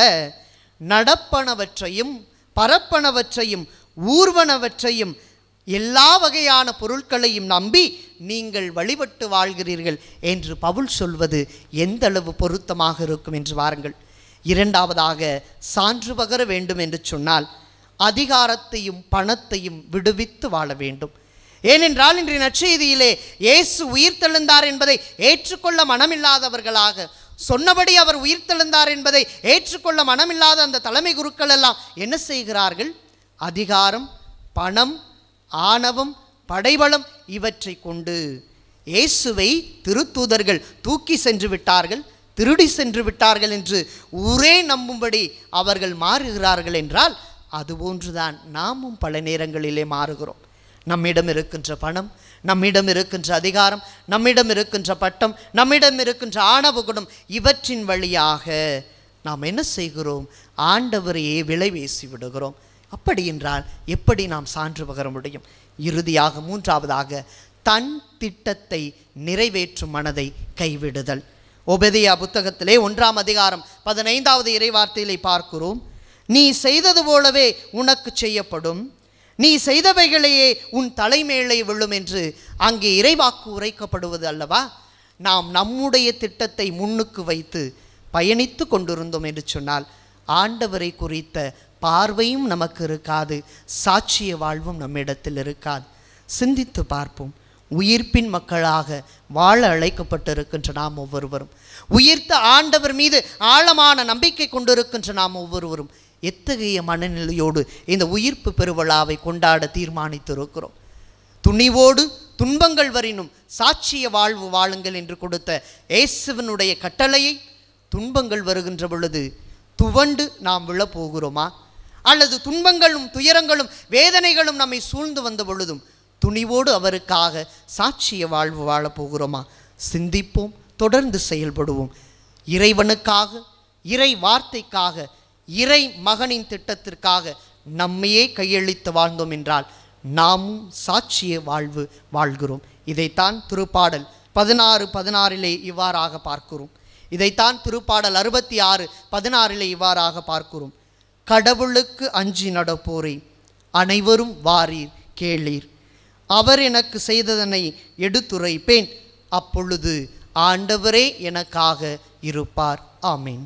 S2: நடப்பனவற்றையும் பரப்பனவற்றையும் ஊர்வனவற்றையும் எல்லா வகையான பொருட்களையும் நம்பி நீங்கள் வழிபட்டு வாழ்கிறீர்கள் என்று பவுல் சொல்வது எந்த அளவு பொருத்தமாக இருக்கும் என்று வாருங்கள் இரண்டாவதாக சான்று பகர வேண்டும் என்று சொன்னால் அதிகாரத்தையும் பணத்தையும் விடுவித்து வாழ வேண்டும் ஏனென்றால் இன்றைய நற்செய்தியிலே இயேசு உயிர்த்தெழுந்தார் என்பதை ஏற்றுக்கொள்ள மனமில்லாதவர்களாக சொன்னபடி அவர் உயிர்த்தெழுந்தார் என்பதை ஏற்றுக்கொள்ள மனமில்லாத அந்த தலைமை குருக்கள் எல்லாம் என்ன செய்கிறார்கள் அதிகாரம் பணம் ஆணவம் படைபலம் இவற்றை கொண்டு இயேசுவை திருத்தூதர்கள் தூக்கி சென்று விட்டார்கள் திருடி சென்று விட்டார்கள் என்று ஊரே நம்பும்படி அவர்கள் மாறுகிறார்கள் என்றால் அதுபோன்றுதான் நாமும் பல நேரங்களிலே மாறுகிறோம் நம்மிடம் இருக்கின்ற பணம் நம்மிடம் இருக்கின்ற அதிகாரம் நம்மிடம் இருக்கின்ற பட்டம் நம்மிடம் இருக்கின்ற ஆணவ குணம் இவற்றின் வழியாக நாம் என்ன செய்கிறோம் ஆண்டவரையே விலை பேசி விடுகிறோம் அப்படி என்றால் எப்படி நாம் சான்று பகர முடியும் இறுதியாக மூன்றாவதாக தன் திட்டத்தை நிறைவேற்றும் மனதை கைவிடுதல் ஒபெதியா புத்தகத்திலே ஒன்றாம் அதிகாரம் பதினைந்தாவது இறைவார்த்தையிலே பார்க்கிறோம் நீ செய்தது போலவே உனக்கு செய்யப்படும் நீ செய்தவைகளையே உன் தலைமேலே விழும் என்று அங்கே இறைவாக்கு உரைக்கப்படுவது அல்லவா நாம் நம்முடைய திட்டத்தை முன்னுக்கு வைத்து பயணித்து கொண்டிருந்தோம் என்று சொன்னால் ஆண்டவரை குறித்த பார்வையும் நமக்கு இருக்காது சாட்சிய வாழ்வும் நம்மிடத்தில் இருக்காது சிந்தித்து பார்ப்போம் உயிர்ப்பின் மக்களாக வாழ அழைக்கப்பட்டிருக்கின்ற நாம் ஒவ்வொருவரும் உயிர்த்த ஆண்டவர் மீது ஆழமான நம்பிக்கை கொண்டிருக்கின்ற நாம் ஒவ்வொருவரும் எத்தகைய மனநிலையோடு இந்த உயிர்ப்பு பெருவிழாவை கொண்டாட தீர்மானித்திருக்கிறோம் துணிவோடு துன்பங்கள் வரினும் சாட்சிய வாழ்வு வாழுங்கள் என்று கொடுத்த இயேசுவனுடைய கட்டளையை துன்பங்கள் வருகின்ற பொழுது துவண்டு நாம் விழப்போகிறோமா அல்லது துன்பங்களும் துயரங்களும் வேதனைகளும் நம்மை சூழ்ந்து வந்த பொழுதும் துணிவோடு அவருக்காக சாட்சிய வாழ்வு வாழப் போகிறோமா சிந்திப்போம் தொடர்ந்து செயல்படுவோம் இறைவனுக்காக இறை வார்த்தைக்காக இறை மகனின் திட்டத்திற்காக நம்மையே கையளித்து வாழ்ந்தோம் என்றால் நாமும் சாட்சிய வாழ்வு வாழ்கிறோம் இதைத்தான் திருப்பாடல் பதினாறு பதினாறிலே இவ்வாறாக பார்க்கிறோம் இதைத்தான் திருப்பாடல் அறுபத்தி ஆறு பதினாறிலே இவ்வாறாக பார்க்கிறோம் கடவுளுக்கு அஞ்சி நடப்போரே அனைவரும் வாரீர் கேளீர் அவர் எனக்கு செய்ததனை எடுத்துரைப்பேன் அப்பொழுது ஆண்டவரே எனக்காக இருப்பார் ஆமீன்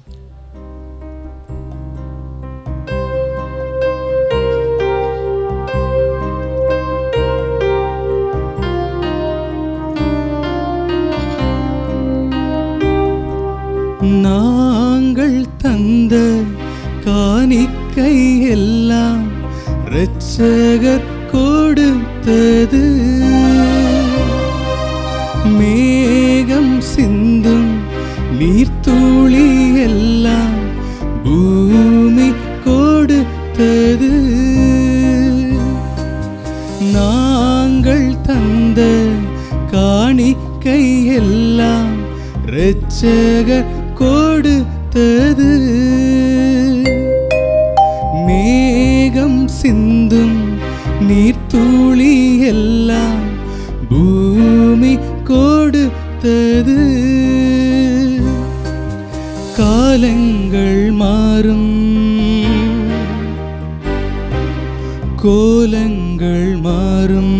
S1: நாங்கள் தந்த காணிக்கை எல்லாம் இரட்சகர் கொடுத்தது மேகம் சிந்தும் நீர்த்துளி எல்லாம் பூமி கொடுத்தது நாங்கள் தந்த காணிக்கை எல்லாம் இரட்சகர் கொடுத்தது மேகம் சிந்தும் நீர்த்துளி எல்லாம் பூமி கொடுத்தது காலங்கள் மாறும் கோலங்கள் மாறும்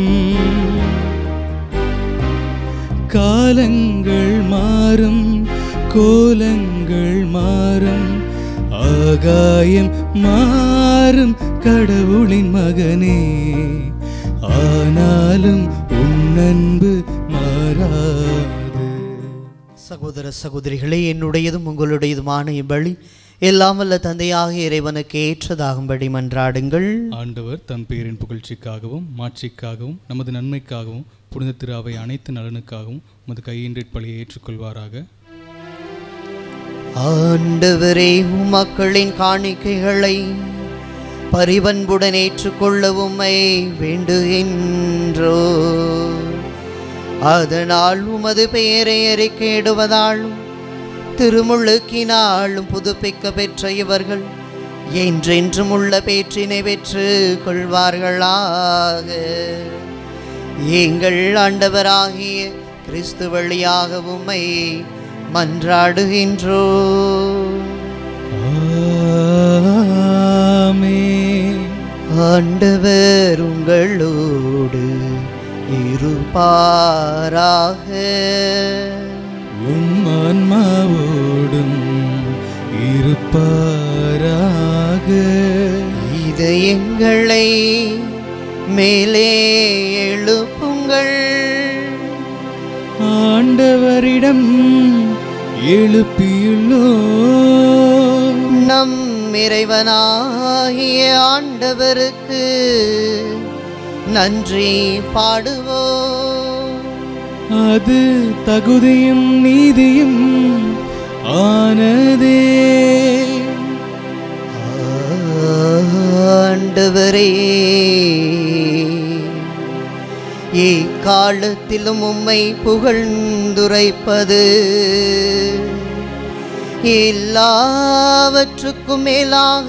S1: காலங்கள் மாறும் கோலங்கள் மாறும் ஆகாயம் மாறும் கடவுளின் மகனே ஆனாலும் உன் அன்பு மாறாது
S2: சகோதர சகோதரிகளே என்னுடையதும் உங்களுடையதுமான இவ்வழி எல்லாம் வல்ல தந்தையாக இறைவனுக்கு ஏற்றதாகும்படி மன்றாடுங்கள்
S1: ஆண்டவர் தம் பேரின் புகழ்ச்சிக்காகவும் மாட்சிக்காகவும் நமது நன்மைக்காகவும் புனித திராவை அனைத்து நலனுக்காகவும் உமது கையின்றி பழியை ஏற்றுக்கொள்வாராக
S2: ஆண்டவரே மக்களின் காணிக்கைகளை பரிவன்புடன் ஏற்றுக்கொள்ளவும் உம்மை வேண்டுகின்றோ அதனால் உமது பெயரை அறிக்கையிடுவதாலும் திருமுழுக்கினாலும் புதுப்பிக்க பெற்ற இவர்கள் என்றென்றும் உள்ள பேற்றினை பெற்று கொள்வார்களாக எங்கள் ஆண்டவராகிய கிறிஸ்து வழியாக உம்மை மன்றாடுகின்றோ
S1: ஆமென்.
S2: ஆண்டவர் உங்களோடு இருப்பாராக
S1: உம் ஆன்மாவோடும் இருப்பாராக
S2: இதயங்களை மேலே எழுப்புங்கள்
S1: ஆண்டவரிடம் எழுப்பியுள்ளோ
S2: நம் இறைவனாகிய ஆண்டவருக்கு நன்றி பாடுவோம்
S1: அது தகுதியும் நீதியும் ஆனதே
S2: ஆண்டவரே இக்காலத்திலும் உம்மை புகழ்ந்துரைப்பது எல்லாவற்றுக்கும் மேலாக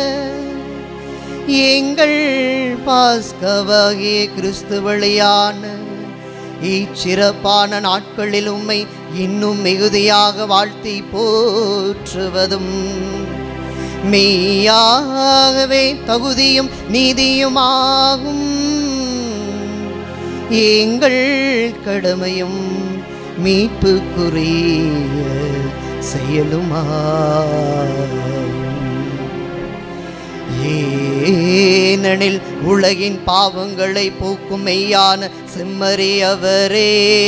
S2: எங்கள் பாஸ்கவாகிய கிறிஸ்து வழியான இச்சிறப்பான நாட்களில் உம்மை இன்னும் மிகுதியாக வாழ்த்தி போற்றுவதும் மெய்யாகவே தகுதியும் நீதியுமாகும் எங்கள் கடமையும் மீட்புக்குரிய செயலுமாகும் ஏனெனில் உலகின் பாவங்களை போக்கும் மெய்யான செம்மறி அவரே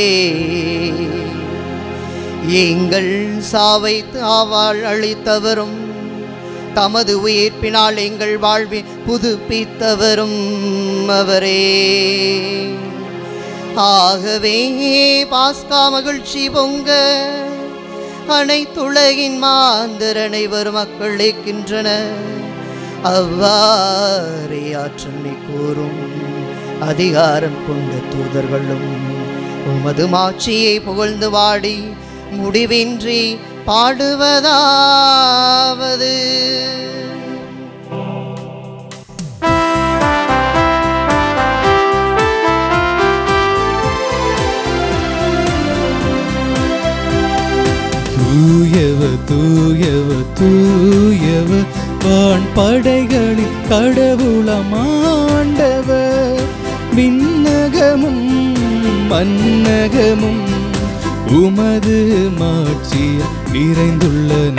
S2: எங்கள் சாவை தாவால் அளித்தவரும் தமது உயிர்ப்பினால் எங்கள் வாழ்வை புதுப்பித்தவரும் அவரே ஆகவே பாஸ்கா மகிழ்ச்சி பொங்க அனைத்துலகின் மாந்தர் அனைவரும் மக்கள் இருக்கின்றன அவ்வாறே ஆற்றலை கூறும் அதிகாரம் கொண்ட தூதர்களும் உமது மாட்சியை புகழ்ந்து வாடி முடிவின்றி பாடுவதாவது
S1: தூயவ தூயவ தூயவ வான் படைகளின் கடவுளமாண்டவ விண்ணகமும் மன்னகமும் உமது மாட்சிய நிறைந்துள்ளன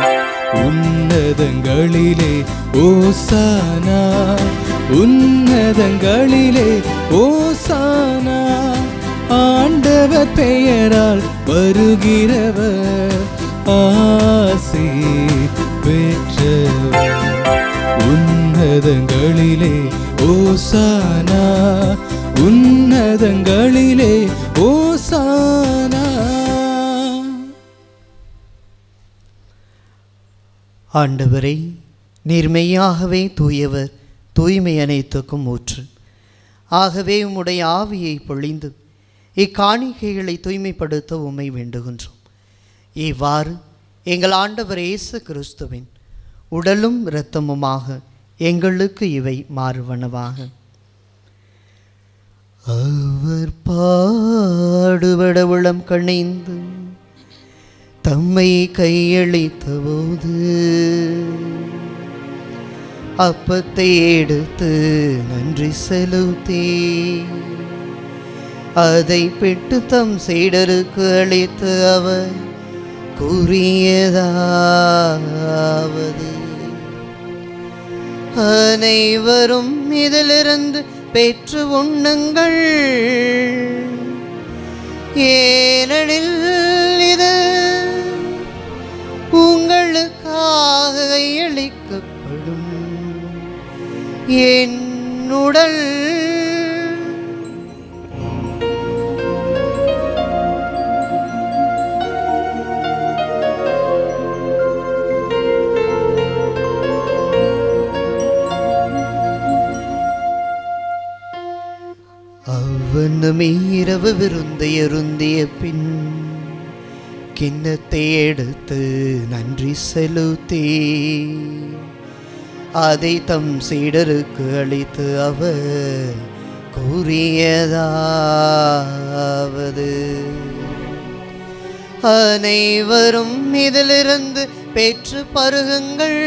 S1: உன்னதங்களிலே ஓசானா உன்னதங்களிலே ஓசானா ஆண்டவர் பெயரால் வருகிறவர் ஆசி பெற்றவர் உன்னதங்களிலே ஓசானா உன்னதங்களிலே ஓசானா
S2: ஆண்டவரே நீர்மையாகவே தூயவர் தூய்மை அனைத்துக்கும் ஊற்று ஆகவே உம்முடைய ஆவியை பொழிந்து இக்காணிக்கைகளை தூய்மைப்படுத்த உம்மை வேண்டுகின்றோம் இவ்வாறு எங்கள் ஆண்டவர் இயேசு கிறிஸ்துவின் உடலும் இரத்தமுமாக எங்களுக்கு இவை மாறுவனவாக அவர் பாடுபட உளம் கணிந்து தம்மை கையளித்த போது அப்பத்தை எடுத்து நன்றி செலுத்தி அதை பெற்று தம் சீடருக்கு அளித்து அவர் கூறியதாவது அனைவரும் இதிலிருந்து பெற்று உண்ணுங்கள் ஏனெனில் இது உங்களுக்காக கையளிக்கப்படும் என் உடல் அவ்வண்ணமே இரவு விருந்தை அருந்திய பின் கிண்ணத்தை எடுத்து நன்றி செலுத்தி அதை தம் சீடருக்கு அளித்து அவர் கூறியதாவது அனைவரும் இதிலிருந்து பெற்று பருகுங்கள்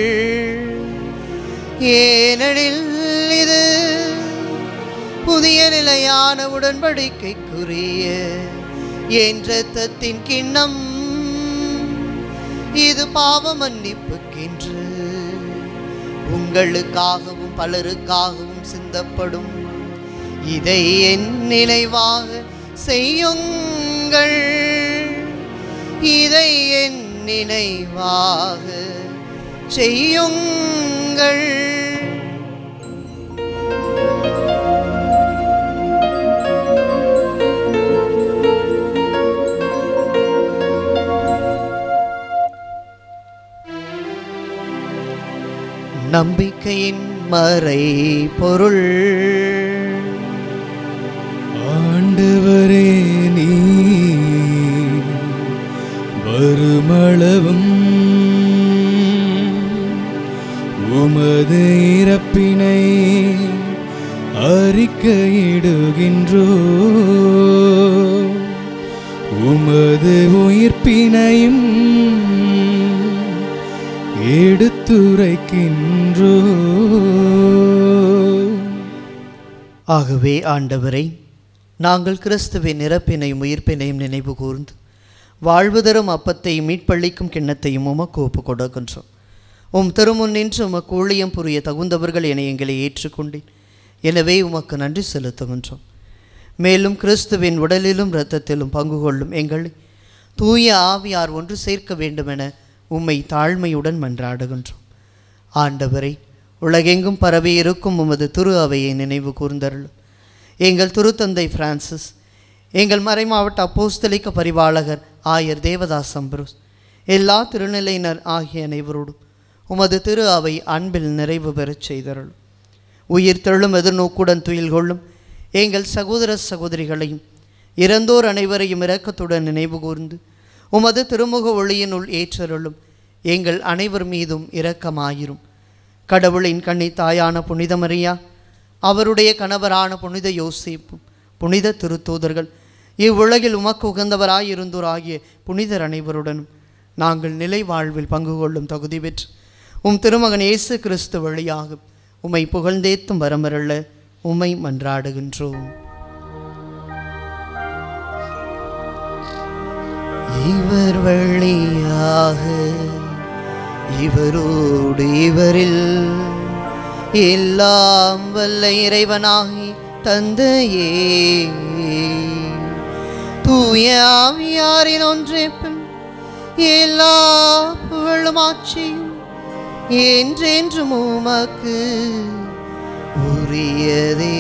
S2: ஏனெனில் இது புதிய நிலையான உடன்படிக்கைக்குரிய என் இரத்தத்தின் கிண்ணம் இது பாவ மன்னிப்புக்கென்று உங்களுக்காகவும் பலருக்காகவும் சிந்தப்படும் இதை என் நினைவாக செய்யுங்கள் இதை என் நினைவாக செய்யுங்கள் நம்பிக்கையின் மறை பொருள்
S1: ஆண்டவரே நீ வருமளவும் உமது இறப்பினை அறிக்கையிடுகின்றோ உமது உயிர்ப்பினையும் எடுத்துரைக்கின்றோ
S2: ஆகவே ஆண்டவரை நாங்கள் கிறிஸ்துவின் இறப்பினையும் உயிர்ப்பினையும் நினைவு கூர்ந்து வாழ்வு தரும் அப்பத்தையும் மீட்பளிக்கும் கிண்ணத்தையும் உமக்கு ஒப்புக் கொடுக்கின்றோம் உம் திருமுன் நின்று உமக்கு ஊழியம் புரிய தகுந்தவர்கள் என எங்களை ஏற்றுக்கொண்டேன் எனவே உமக்கு நன்றி செலுத்துகின்றோம் மேலும் கிறிஸ்துவின் உடலிலும் இரத்தத்திலும் பங்கு கொள்ளும் எங்களை தூய ஆவியார் ஒன்று சேர்க்க வேண்டுமென உம்மை தாழ்மையுடன் மன்றாடுகின்றோம் ஆண்டவரை உலகெங்கும் பரவி இருக்கும் உமது திரு அவையை நினைவு கூர்ந்தருளும் எங்கள் திருத்தந்தை பிரான்சிஸ் எங்கள் மறைமாவட்ட அப்போஸ்தலிக்க பரிபாலகர் ஆயர் தேவதாஸ் அம்பரோஸ் எல்லா திருநிலையினர் ஆகிய அனைவரோடும் உமது திரு அவை அன்பில் நிறைவு பெறச் செய்தருளும் உயிர் தெழும் எதிர்நோக்குடன் துயில் கொள்ளும் எங்கள் சகோதர சகோதரிகளையும் இறந்தோர் அனைவரையும் இரக்கத்துடன் நினைவு கூர்ந்து உமது திருமுக ஒளியினுள் ஏற்றருளும் எங்கள் அனைவர் மீதும் இரக்கமாயிரும் கடவுளின் கண்ணி தாயான புனித மரியா அவருடைய கணவரான புனித யோசேப்பும் புனித திருத்தூதர்கள் இவ்வுலகில் உமக்கு உகந்தவராயிருந்தோர் ஆகிய புனிதர் அனைவருடனும் நாங்கள் நிலை வாழ்வில் பங்கு கொள்ளும் தகுதி பெற்று உம் திருமகன் இயேசு கிறிஸ்து வழியாக உம்மை புகழ்ந்தேத்தும் வரமருள உம்மை மன்றாடுகின்றோம் இவர் வழியாக இவரோடு இவரில் எல்லாம் வல்ல இறைவனாகி தந்தையே தூய ஆவியாரின் ஒன்றிப்பில் எல்லா புகழும் ஆட்சியும் என்றென்றும் உமக்கு உரியதே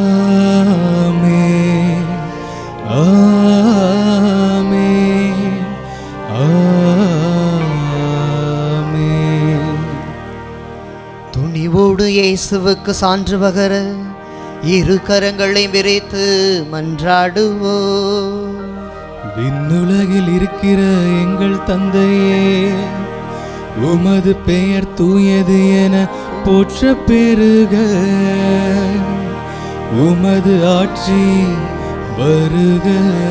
S1: ஆமென் ஆமென்
S2: இயேசுவுக்கு சான்று பகர இரு கரங்களை விரைத்து மன்றாடுவோம்
S1: விண்ணுலகில் இருக்கிற எங்கள் தந்தையே உமது பெயர் தூயது என போற்ற பெருக உமது ஆட்சி வருக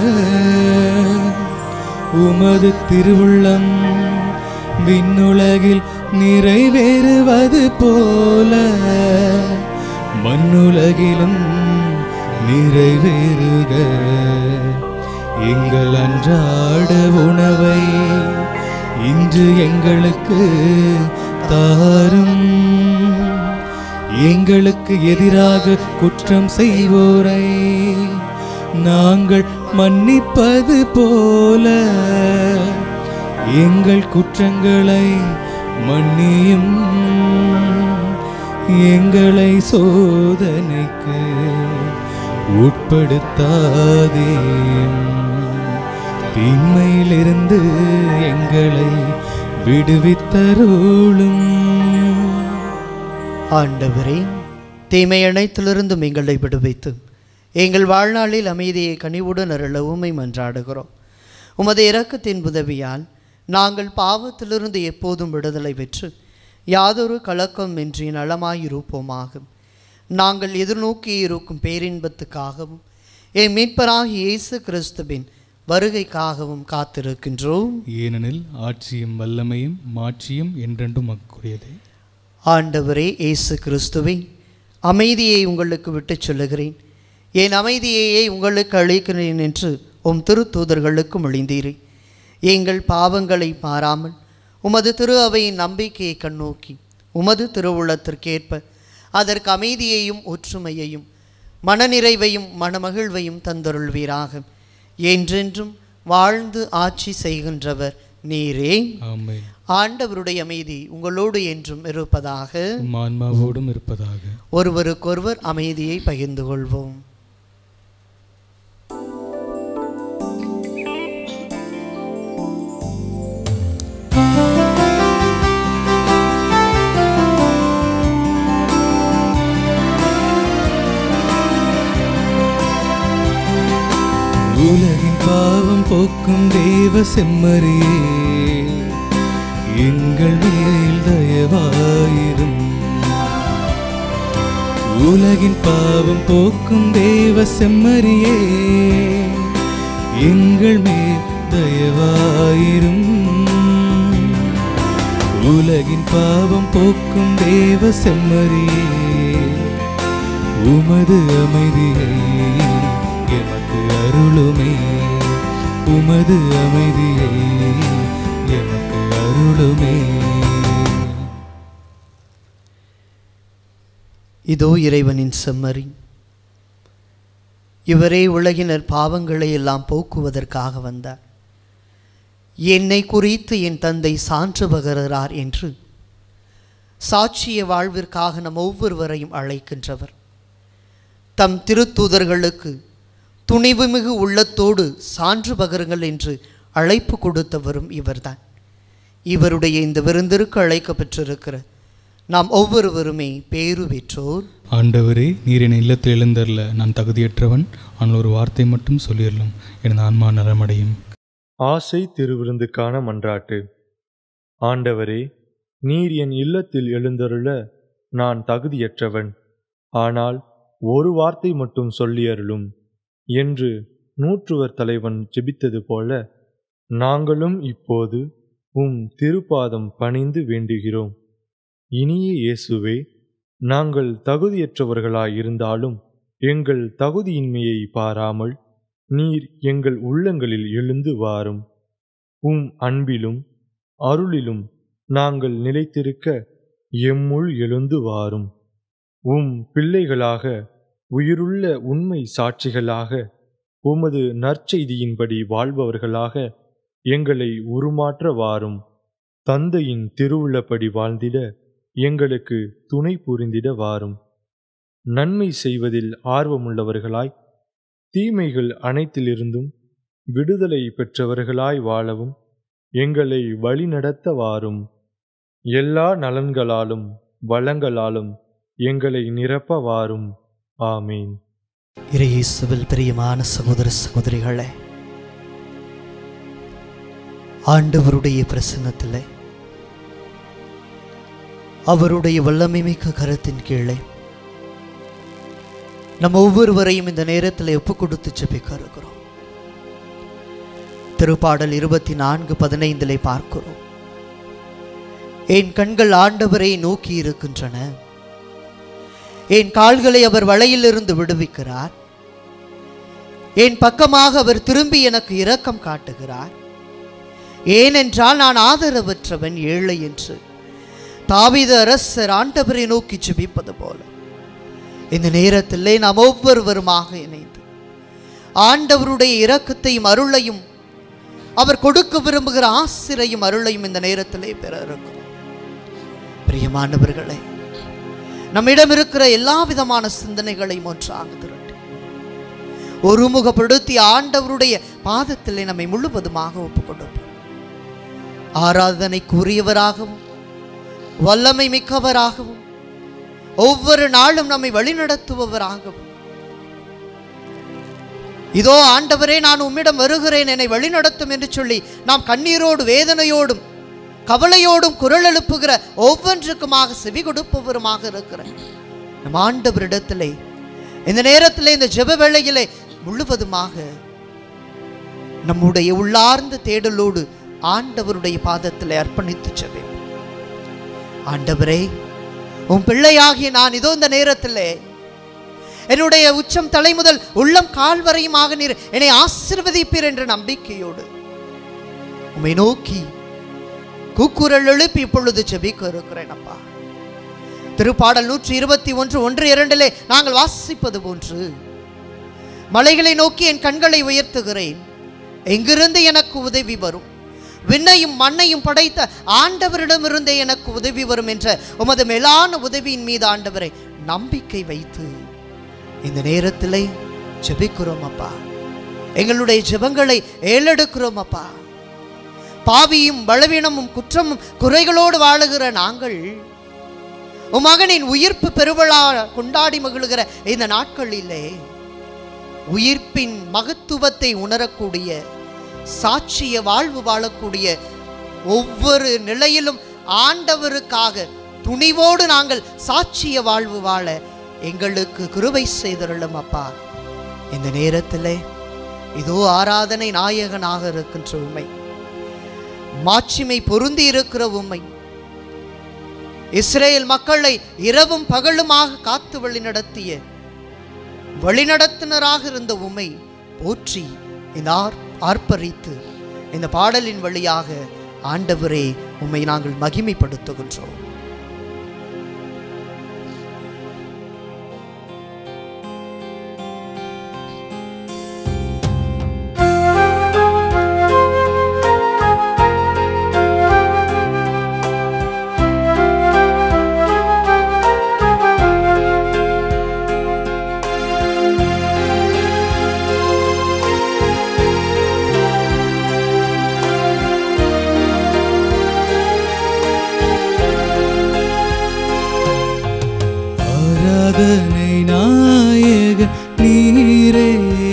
S1: உமது திருவுள்ளம் விண்ணுலகில் நிறைவேறுவது போல மண்ணுலகிலும் நிறைவேறுக எங்கள் அன்றாட உணவை இன்று எங்களுக்கு தாரும் எங்களுக்கு எதிராக குற்றம் செய்வோரை நாங்கள் மன்னிப்பது போல எங்கள் குற்றங்களை மன்னியும் எங்களை சோதனைக்கு உட்படுத்தாதேயும் தீமையிலிருந்து எங்களை விடுவித்தருளும்
S2: ஆண்டவரே தீமை அனைத்திலிருந்தும் எங்களை விடுவித்து எங்கள் வாழ்நாளில் அமைதியை கனிவுடன் அருள உமை மன்றாடுகிறோம் உமது இரக்கத்தின் உதவியால் நாங்கள் பாவத்திலிருந்து எப்போதும் விடுதலை பெற்று யாதொரு கலக்கமின்றி நலமாயிருப்போமாக நாங்கள் எதிர்நோக்கி இருக்கும் பேரின்பத்துக்காகவும் என் மீட்பராகிய இயேசு கிறிஸ்துவின் வருகைக்காகவும் காத்திருக்கின்றோம்
S1: ஏனெனில் ஆட்சியும் வல்லமையும் மாட்சியும் என்றென்றும் மக்குரியதே
S2: ஆண்டவரே இயேசு கிறிஸ்துவே அமைதியை உங்களுக்கு விட்டுச் சொல்லுகிறேன் என் அமைதியையே உங்களுக்கு அளிக்கிறேன் என்று உம் திருத்தூதர்களுக்கு மொழிந்தீரே எங்கள் பாவங்களை மாறாமல் உமது திரு அவையின் நம்பிக்கையை கண்ணோக்கி உமது திருவுள்ளத்திற்கேற்ப அதற்கு அமைதியையும் ஒற்றுமையையும் மனநிறைவையும் மனமகிழ்வையும் தந்தருள்வீராக என்றென்றும் வாழ்ந்து ஆட்சி செய்கின்றவர் நீரே
S1: ஆமென்
S2: ஆண்டவருடைய அமைதி உங்களோடு என்றும் இருப்பதாக
S1: உம் ஆன்மாவோடும் இருப்பதாக
S2: ஒருவருக்கொருவர் அமைதியை பகிர்ந்து கொள்வோம்
S1: உலகின் பாவம் போக்கும் தேவ செம்மறியே எங்கள் மேல் தயவாயிரும் உலகின் பாவம் போக்கும் தேவ செம்மறியே எங்கள் மேல் தயவாயிரும் உலகின் பாவம் போக்கும் தேவ செம்மறியே உமது அமைதியை எமக்கு அருளுமே உமது அமைதியை எமக்கு அருளுமே
S2: இதோ இறைவனின் செம்மறி இவரே உலகினர் பாவங்களை எல்லாம் போக்குவதற்காக வந்தார் என்னை குறித்து என் தந்தை சான்று பகர்கிறார் என்று சாட்சிய வாழ்விற்காக நம் ஒவ்வொருவரையும் அழைக்கின்றவர் தம் திருத்தூதர்களுக்கு துணிவுமிகு உள்ளத்தோடு சான்று பகருங்கள் என்று அழைப்பு கொடுத்தவரும் இவர்தான் இவருடைய இந்த விருந்திற்கு அழைக்கப்பட்டிருக்கிற நாம் ஒவ்வொருவருமே பேறு பெற்றோர்
S1: ஆண்டவரே நீர் என் இல்லத்தில் எழுந்தருள நான் தகுதியற்றவன் ஆனால் ஒரு வார்த்தை மட்டும் சொல்லிடலாம் எனது ஆன்மா நலமடையும்
S4: ஆசை திருவிருந்துக்கான மன்றாட்டு ஆண்டவரே நீர் என் இல்லத்தில் எழுந்தருள நான் தகுதியற்றவன் ஆனால் ஒரு வார்த்தை மட்டும் சொல்லியருளும் என்று நூற்றுவர் தலைவன் ஜெபித்தது போல நாங்களும் இப்போது உம் திருப்பாதம் பணிந்து வேண்டுகிறோம் இனிய இயேசுவே நாங்கள் தகுதியற்றவர்களாயிருந்தாலும் எங்கள் தகுதியின்மையை பாராமல் நீர் எங்கள் உள்ளங்களில் எழுந்து வாரும் உம் அன்பிலும் அருளிலும் நாங்கள் நிலைத்திருக்க எம்முள் எழுந்து வாரும் உம் பிள்ளைகளாக உயிருள்ள உண்மை சாட்சிகளாக உமது நற்செய்தியின்படி வாழ்பவர்களாக எங்களை உருமாற்ற வாரும் தந்தையின் திருவுள்ளப்படி வாழ்ந்திட எங்களுக்கு துணை புரிந்திட வாரும் நன்மை செய்வதில் ஆர்வமுள்ளவர்களாய் தீமைகள் அனைத்திலிருந்தும் விடுதலை பெற்றவர்களாய் வாழவும் எங்களை வழிநடத்த வாரும் எல்லா நலன்களாலும் வளங்களாலும் எங்களை நிரப்ப வாரும் ஆமீன்
S2: இறையேசுவில் பிரியமான சகோதர சகோதரிகளே ஆண்டவருடைய பிரசன்னத்திலே அவருடைய வல்லமை மிக்க கரத்தின் கீழே நம்ம ஒவ்வொருவரையும் இந்த நேரத்தில் ஒப்பு கொடுத்து ஜெபிக்க இருக்கிறோம் திருப்பாடல் இருபத்தி நான்கு பதினைந்திலே பார்க்கிறோம் என் கண்கள் ஆண்டவரை நோக்கி இருக்கின்றன என் கால்களை அவர் வலையிலிருந்து விடுவிக்கிறார் என் பக்கமாக அவர் திரும்பி எனக்கு இரக்கம் காட்டுகிறார் ஏனென்றால் நான் ஆதரவற்றவன் ஏழை என்று தாவீது அரசர் ஆண்டவரை நோக்கி ஜெபிப்பது போல இந்த நேரத்திலே நாம் ஒவ்வொருவருமாக இணைந்து ஆண்டவருடைய இரக்கத்தையும் அருளையும் அவர் கொடுக்க விரும்புகிற ஆசிரையும் அருளையும் இந்த நேரத்திலே பெற இருக்கிறோம் பிரியமானவர்களே நம்மிடம் இருக்கிற எல்லா விதமான சிந்தனைகளையும் ஒன்றாக திரட்டி ஒருமுகப்படுத்தி ஆண்டவருடைய பாதத்திலே நம்மை முழுவதுமாக ஒப்புக் கொடுப்போம் ஆராதனைக்குரியவராகவும் வல்லமை மிக்கவராகவும் ஒவ்வொரு நாளும் நம்மை வழிநடத்துபவராகவும் இதோ ஆண்டவரே நான் உம்மிடம் வருகிறேன் என்னை வழிநடத்தும் என்று சொல்லி நாம் கண்ணீரோடு வேதனையோடும் கவலையோடும் குரல் எழுப்புகிற ஒவ்வொன்றுக்குமாக செவி கொடுப்பவருமாக இருக்கிற நம் ஆண்டவரிடத்திலே இந்த நேரத்திலே இந்த ஜெப வேளையிலே முழுவதுமாக நம்முடைய உள்ளார்ந்த தேடலோடு ஆண்டவருடைய பாதத்திலே அர்ப்பணித்து ஜெபம் ஆண்டவரே உன் பிள்ளையாகிய நான் இதோ இந்த நேரத்திலே என்னுடைய உச்சம் தலை முதல் உள்ளம் கால் வரையுமாக நீர் என்னை ஆசிர்வதிப்பீர் என்ற நம்பிக்கையோடு உம்மை நோக்கி கூக்குரல் எழுப்பி இப்பொழுது ஜெபிக்க இருக்கிறேன் அப்பா திருப்பாடல் நூற்றி இருபத்தி ஒன்று ஒன்று இரண்டிலே நாங்கள் வாசிப்பது போன்று மலைகளை நோக்கி என் கண்களை உயர்த்துகிறேன் எங்கிருந்து எனக்கு உதவி வரும் விண்ணையும் மண்ணையும் படைத்த ஆண்டவரிடமிருந்தே எனக்கு உதவி வரும் என்ற உமது மேலான உதவியின் மீது ஆண்டவரை நம்பிக்கை வைத்து இந்த நேரத்திலே ஜெபிக்கிறோம் அப்பா எங்களுடைய ஜெபங்களை ஏலெடுக்கிறோம் அப்பா பாவியும் பலவீனமும் குற்றமும் குறைகளோடு வாழுகிற நாங்கள் உன் மகனின் உயிர்ப்பு பெருவிழா கொண்டாடி மகிழுகிற இந்த நாட்களிலே உயிர்ப்பின் மகத்துவத்தை உணரக்கூடிய சாட்சிய வாழ்வு வாழக்கூடிய ஒவ்வொரு நிலையிலும் ஆண்டவருக்காக துணிவோடு நாங்கள் சாட்சிய வாழ்வு வாழ எங்களுக்கு கிருபை செய்தருளும் அப்பா இந்த நேரத்திலே இதோ ஆராதனை நாயகனாக இருக்கின்ற உண்மை மாட்சிமை பொருந்தி இருக்கிற உண்மை இஸ்ரேல் மக்களை இரவும் பகலுமாக காத்து வழிநடத்திய வழிநடத்தினராக இருந்த உம்மை போற்றி இந்த ஆர் ஆர்ப்பரித்து இந்த பாடலின் வழியாக ஆண்டவரே உம்மை நாங்கள் மகிமைப்படுத்துகின்றோம்
S1: ஆராதனை நாயக நீரே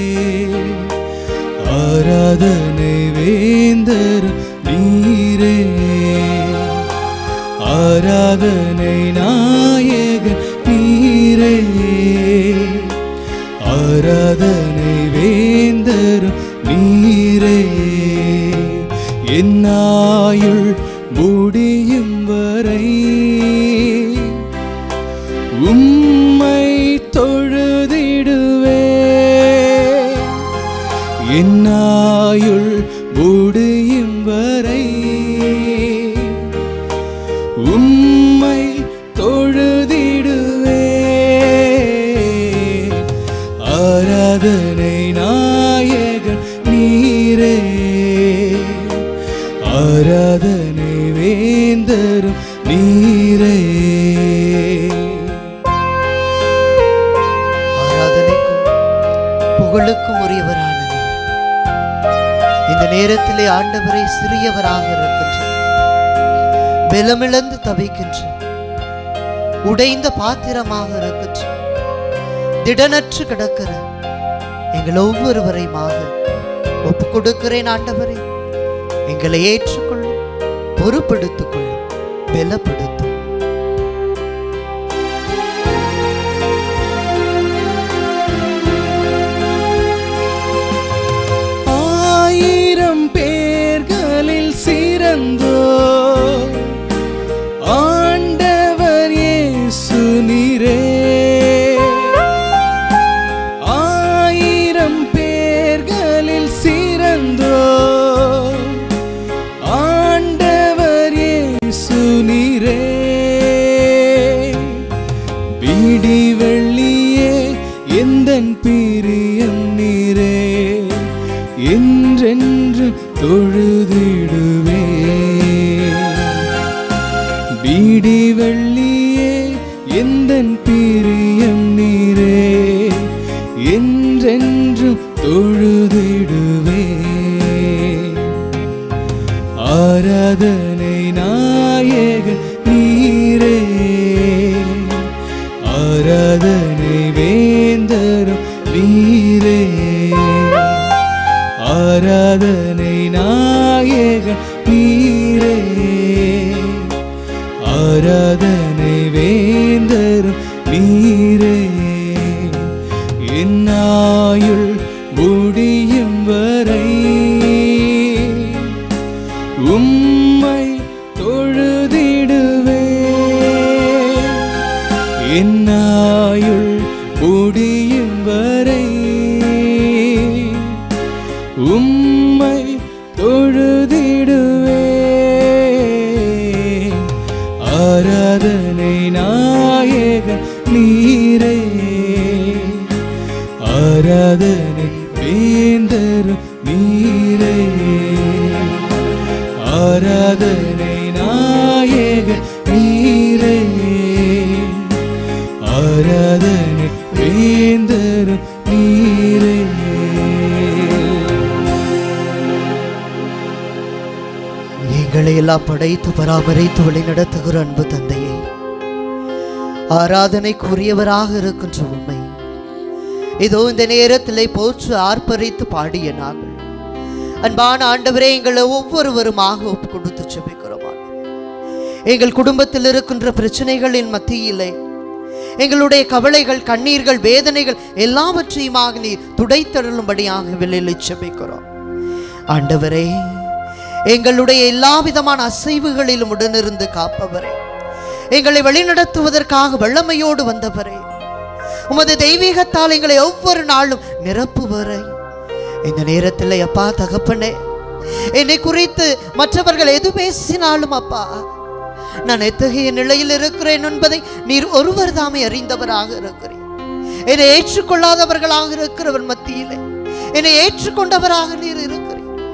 S1: ஆராதனை வேந்தர் நீரே ஆராதனை நாயக நீரே ஆராதனை வேந்தர் நீரே என்னாயுள் முடியும் வரை உம்மை தொழுதிடுவே என்னாயுள் முடியும் வரை உம்மை தொழுதிடுவே ஆராதனை நாயகன் நீரே ஆராதனை வேந்தரும் நீரே
S2: ஆராதனைக்கும் புகழுக்கும் உரியவரான நீர் இந்த நேரத்திலே ஆண்டவரை சிறியவராக இருக்கின்ற பலமிழந்து தவிக்கின்ற உடைந்த பாத்திரமாக இருக்கின்ற திடனற்று கிடக்கிற எங்கள் ஒவ்வொருவரையுமாக ஒப்பு கொடுக்கிறேன் ஆண்டவரே எங்களை ஏற்றுக்கொள்ளும் பொறுப்படுத்திக் கொள்ளும் பலப்படுத்தும்
S1: ஆயிரம் பேர்களில் சிறந்தோ ஆண்டவர் இயேசு நீரே ஆயிரம் பேர்களில் சிறந்தோ ஆண்டவர் இயேசு நீரே பீடி வெள்ளியே எந்தன் பிரியம் நீரே என்றென்று தொழுதிடுவே பீடி வெள்ளியே எந்தன் பிரியம் நீரே என்றென்றும் தொழுதிடுவே ஆராதனை நாயகன் நீரே ஆராதனை வேந்தரும் நீரே ஆராதனை நாயகன் நீரே ஆராதனை வேந்தரும் நீரே என்னாயுள் முடியும் வரை உம்மை தொழுதிடுவே என்னாயுள் முடியும் வரை உம்மை தொழுதிடுவே ஆராதனை நாயகன் நீரே ஆராதனை வேந்தரும் நீரே ஆராதனை நாயகன் நீரே ஆராதனை வேந்தரும் நீரே
S2: எங்களை எல்லாம் படைத்து பராமரித்து வழிநடத்துகிற அன்பு தந்தையை ஆராதனைக்குரியவராக இருக்கின்ற உண்மை இதோ இந்த நேரத்திலே போற்று ஆர்ப்பரித்து பாடிய நாங்கள் அன்பான ஆண்டவரே எங்களை ஒவ்வொருவருமாக ஒப்பு கொடுத்து செபிக்கிறோம் ஆண்டவரே. எங்கள் குடும்பத்தில் இருக்கின்ற பிரச்சனைகளின் மத்தியிலே எங்களுடைய கவலைகள் கண்ணீர்கள் வேதனைகள் எல்லாவற்றையுமாக நீர் துடைத்தருளும்படியாக வெளியில் செபிக்கிறோம் ஆண்டவரே எங்களுடைய எல்லா விதமான அசைவுகளிலும் உடனிருந்து காப்பவரே எங்களை வழிநடத்துவதற்காக வல்லமையோடு வந்தவரே உமது தெய்வீகத்தால் எங்களை ஒவ்வொரு நாளும் நிரப்புவரை இந்த நேரத்தில் அப்பா தகப்பனே என்னை குறித்து மற்றவர்கள் எது பேசினாலும் அப்பா நான் எத்தகைய நிலையில் இருக்கிறேன் என்பதை நீர் ஒருவர் தாமே அறிந்தவராக இருக்கிறேன் என்னை ஏற்றுக்கொள்ளாதவர்களாக இருக்கிறவர் மத்தியிலே என்னை ஏற்றுக்கொண்டவராக நீர் இருக்கிறீர்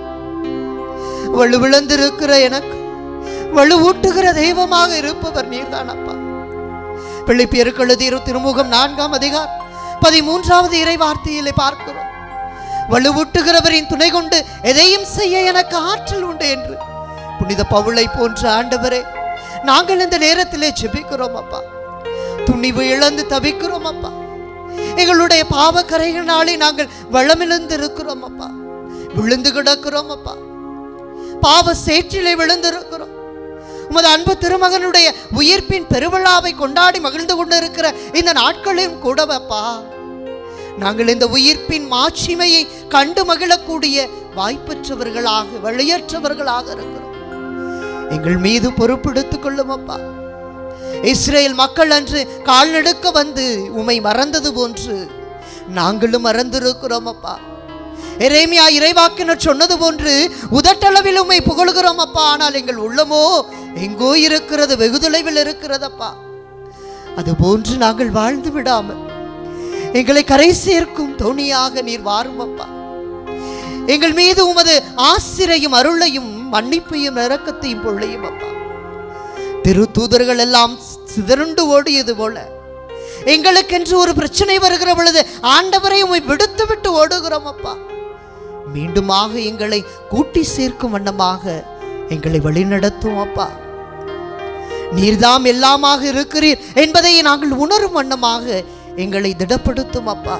S2: வலுவிழந்திருக்கிற எனக்கு வலுவூட்டுகிற தெய்வமாக இருப்பவர் நீர்தான் அப்பா பிள்ளைப்பியருக்கு எழுதிய திருமுகம் நான்காம் அதிகார் பதிமூன்றாவது இறை வார்த்தையிலே பார்க்கிறோம் வலுவூட்டுகிறவரின் துணை கொண்டு எதையும் செய்ய எனக்கு ஆற்றல் உண்டு என்று புனித பவுளை போன்ற ஆண்டவரே நாங்கள் இந்த நேரத்திலே ஜெபிக்கிறோம் அப்பா துணிவு இழந்து தவிக்கிறோம் அப்பா எங்களுடைய பாவக்கரைகளினாலே நாங்கள் வளமிழந்து இருக்கிறோம் அப்பா விழுந்து கிடக்கிறோம் அப்பா பாவ சேற்றிலே விழுந்திருக்கிறோம் உமது அன்பு திருமகனுடைய உயிர்ப்பின் பெருவிழாவை கொண்டாடி மகிழ்ந்து கொண்டிருக்கிற இந்த நாட்களிலும் கூடவப்பா நாங்கள் இந்த உயிர்ப்பின் மாட்சிமையை கண்டு மகிழக்கூடிய வாய்ப்பற்றவர்களாக வழியற்றவர்களாக இருக்கிறோம் எங்கள் மீது பொறுப்பெடுத்துக் கொள்ளும் அப்பா இஸ்ரேல் மக்கள் அன்று கால்நடுக்க வந்து உமை மறந்தது போன்று நாங்களும் மறந்திருக்கிறோம் அப்பா எரேமியா இறைவாக்கினர் சொன்னது போன்று உதட்டளவில் உம்மை புகழுகிறோம் அப்பா ஆனால் எங்கள் உள்ளமோ எங்கோ இருக்கிறது வெகு தொலைவில் இருக்கிறதப்பா அது போன்று நாங்கள் வாழ்ந்து விடாமல் எங்களை கரை சேர்க்கும் தோணியாக நீர் வாரும் அப்பா எங்கள் மீது உமது ஆசிரையும் அருளையும் மன்னிப்பையும் இரக்கத்தையும் பொழியும் அப்பா திரு தூதர்கள் எல்லாம் சிதறுண்டு ஓடியது போல எங்களுக்கென்று ஒரு பிரச்சனை வருகிற பொழுது ஆண்டவரை உம்மை விடுத்து விட்டு ஓடுகிறோம் அப்பா மீண்டுமாக எங்களை கூட்டி சேர்க்கும் வண்ணமாக எங்களை வழிநடத்தும் அப்பா நீர்தாம் எல்லாமாக இருக்கிறீர் என்பதை நாங்கள் உணரும் வண்ணமாக எங்களை திடப்படுத்தும் அப்பா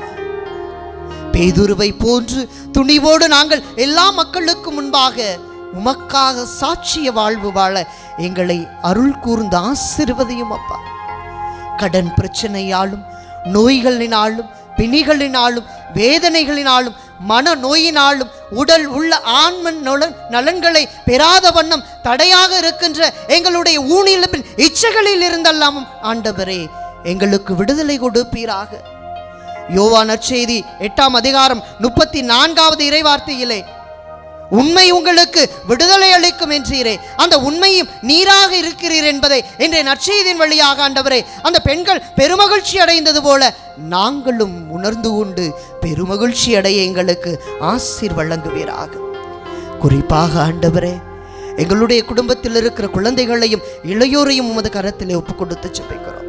S2: பேதுருவை போன்று துணிவோடு நாங்கள் எல்லா மக்களுக்கும் முன்பாக உமக்காக சாட்சிய வாழ்வு வாழ எங்களை அருள் கூர்ந்து ஆசிர்வதையும் அப்பா கடன் பிரச்சனையாலும் நோய்களினாலும் பிணிகளினாலும் வேதனைகளினாலும் மன நோயினாலும் உடல் உள்ள ஆன்ம நல- நலன்களை பெறாத வண்ணம் தடையாக இருக்கின்ற எங்களுடைய ஊனிலப்பின் இச்சைகளில் இருந்தெல்லாமும் ஆண்டவரே எங்களுக்கு விடுதலை கொடுப்பீராக யோவா நற்செய்தி எட்டாம் அதிகாரம் முப்பத்தி நான்காவது இறைவார்த்தையிலே உண்மை உங்களுக்கு விடுதலை அளிக்கும் என்றீரே அந்த உண்மையும் நீராக இருக்கிறீர் என்பதை இன்றைய நற்செய்தியின் வழியாக ஆண்டவரே அந்த பெண்கள் பெருமகிழ்ச்சி அடைந்தது போல நாங்களும் உணர்ந்து கொண்டு பெருமகிழ்ச்சி அடைய எங்களுக்கு ஆசீர் வழங்குவீராக குறிப்பாக ஆண்டவரே எங்களுடைய குடும்பத்தில் இருக்கிற குழந்தைகளையும் இளையோரையும் உமது கரத்திலே ஒப்பு கொடுத்து செபிக்கிறோம்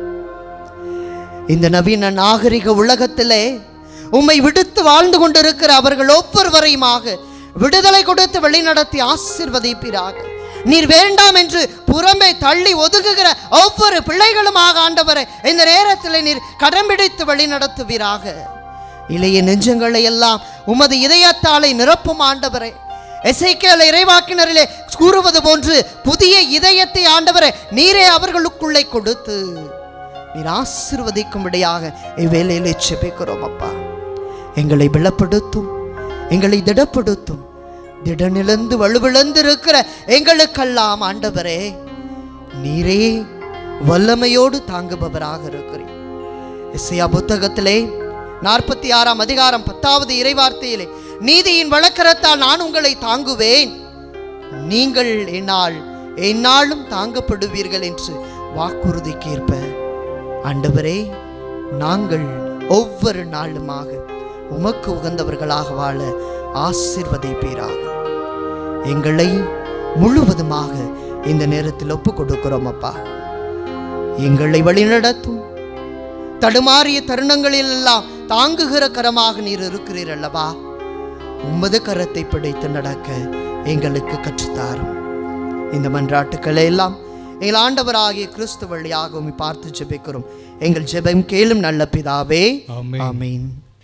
S2: இந்த நவீன நாகரிக உலகத்திலே உம்மை விடுத்து வாழ்ந்து கொண்டிருக்கிற அவர்கள் ஒவ்வொருவரையுமாக விடுதலை கொடுத்து வழிநடத்தி ஆசிர்வதிப்பீராக நீர் வேண்டாம் என்று புறம்பே தள்ளி ஒதுங்குகிற ஒவ்வொரு பிள்ளைகளுமாக ஆண்டவரை இந்த நேரத்தில் நீர் கடம் பிடித்து வழிநடத்துவீராக இளைய நெஞ்சங்களை எல்லாம் உமது இதயத்தாலை நிரப்பும் ஆண்டவரே எசைக்கேல இறைவாக்கினரிலே கூறுவது போன்று புதிய இதயத்தை ஆண்டவரே நீரே அவர்களுக்குள்ளே கொடுத்து நீர் ஆசிர்வதிக்கும்படியாக இவ்வேளையிலே செபிக்கிறோம் அப்பா எங்களை பலப்படுத்தும் எங்களை திடப்படுத்தும் திடனிழந்து வலுவிழந்து இருக்கிற எங்களுக்கெல்லாம் ஆண்டவரே நீரே வல்லமையோடு தாங்குபவராக இருக்கிறீர் இசையா புத்தகத்திலே நாற்பத்தி ஆறாம் அதிகாரம் பத்தாவது இறைவார்த்தையிலே நீதியின் வழக்கரத்தால் நான் உங்களை தாங்குவேன் நீங்கள் என்னால் எந்நாளும் தாங்கப்படுவீர்கள் என்று வாக்குறுதிக்கேற்ப ஆண்டவரே நாங்கள் ஒவ்வொரு நாளுமாக உமக்கு உகந்தவர்களாக வாழ ஆசிர்வதிப்பீராக எங்களை முழுவதுமாக இந்த நேரத்தில் ஒப்பு கொடுக்கிறோம் அப்பா எங்களை வழிநடத்தும் தடுமாறிய தருணங்களில் எல்லாம் தாங்குகிற கரமாக நீர் இருக்கிறீர் அல்லவா உமது கரத்தை பிடித்து நடக்க எங்களுக்கு கற்றுத்தாரும் இந்த மன்றாட்டுக்களை எல்லாம் எங்கள் ஆண்டவராகிய கிறிஸ்து வழியாக உம்மை பார்த்து ஜெபிக்கிறோம் எங்கள் ஜெபம் கேளும் நல்ல பிதாவே
S1: ஆமென்.
S2: ஆமென்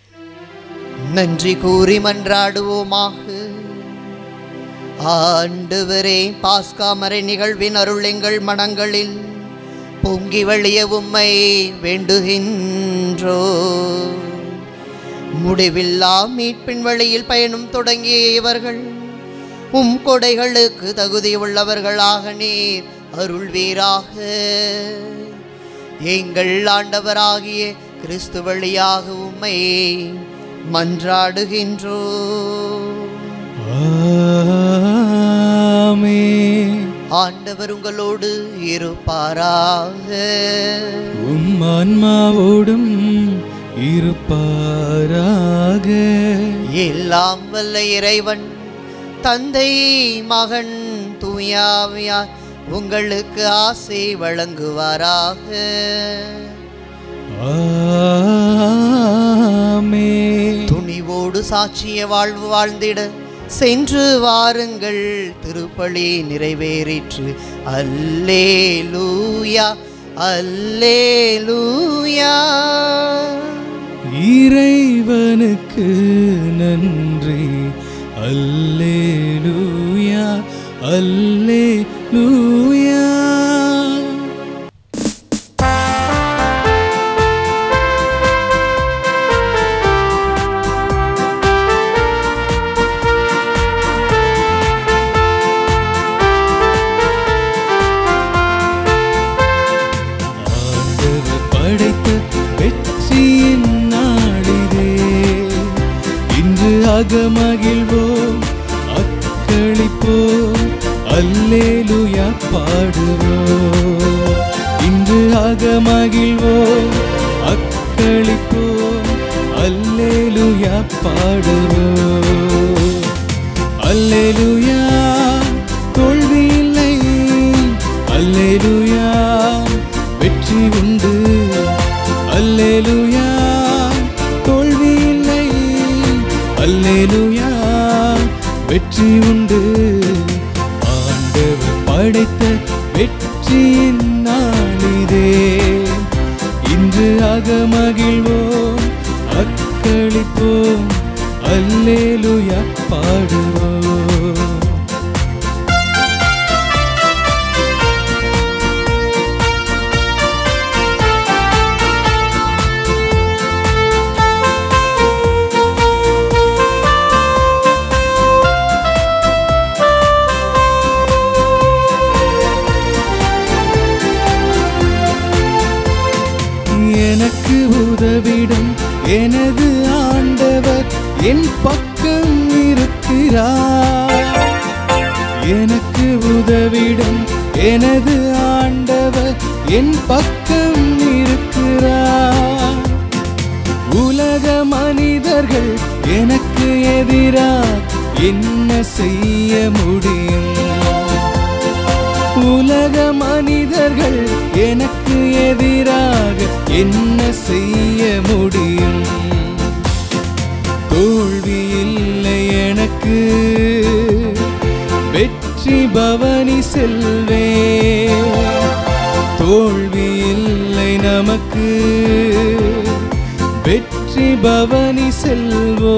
S2: நன்றி கூறி மன்றாடுவோமாக ஆண்டவரே பாஸ்காமரை நிகழ்வின் அருள் எங்கள் மனங்களில் பொங்கி வழிய உம்மை வேண்டுகின்றோ முடிவில்லா மீட்பின் வழியில் பயணம் தொடங்கிய இவர்கள் உம் கொடைகளுக்கு தகுதி உள்ளவர்களாக நீர் அருள்வீராக எங்கள் ஆண்டவராகிய கிறிஸ்து வழியாக உம்மை மன்றாடுகின்றோ
S1: ஆமென்.
S2: ஆண்டவர் உங்களோடு இருப்பாராக
S1: உம் ஆன்மாவோடும் இருப்பாராக
S2: எல்லாம் வல்ல இறைவன் தந்தை மகன் தூயாவியார் உங்களுக்கு ஆசை வழங்குவாராக
S1: ஆமென்.
S2: துணிவோடு சாட்சிய வாழ்வு வாழ்ந்திட சென்று வாருங்கள் திருப்பலி நிறைவேறிற்று அல்லேலூயா அல்லேலூயா
S1: இறைவனுக்கு நன்றி அல்லேலூயா அல்லேலூயா ஆண்டவர் படைத்த வெற்றியின் நாளிதே இன்று அகமகிழ்வோம் அக்களிப்போம் அல்லேலுயா பாடுவோம் இன்று அகமகிழ்வோம் அக்களிப்போம் அல்லேலுயா பாடுவோம் அல்லேலுயா தோல்வி இல்லை அல்லேலுயா வெற்றி உண்டு அல்லேலுயா தோல்வி இல்லை அல்லேலுயா வெற்றி உண்டு ஆண்டவர் படைத்த வெற்றியின் நாளிதே இன்று அகமகிழ்வோம் அக்களிப்போம் அல்லேலுயா பாடுவோம் எனக்கு உதவிடும் எனது ஆண்டவர் என் பக்கம் இருக்கிறார் எனக்கு உதவிடும் எனது ஆண்டவர் என் பக்கம் இருக்கிறார் உலக மனிதர்கள் எனக்கு எதிராக என்ன செய்ய முடியும் உலக மனிதர்கள் எனக்கு எதிராக என்ன செய்ய முடியும் தோல்வி இல்லை எனக்கு வெற்றி பவனி செல்வே தோல்வி இல்லை நமக்கு வெற்றி பவனி செல்வோ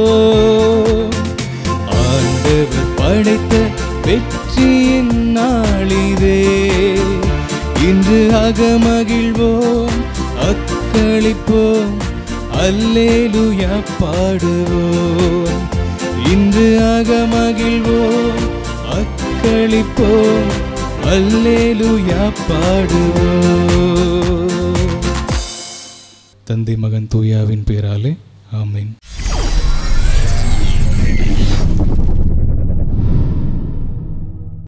S1: ஆண்டவர் படைத்த வெற்றியின் நாளிதே இன்று அகமகிழ்வோம் அக்களிப்போம் அல்லேலுயா பாடுவோம் இன்று அகமகிழ்வோம் அக்களிப்போம் அல்லேலுயா பாடுவோம் தந்தை மகன் தூயாவின் பேராலே ஆமென்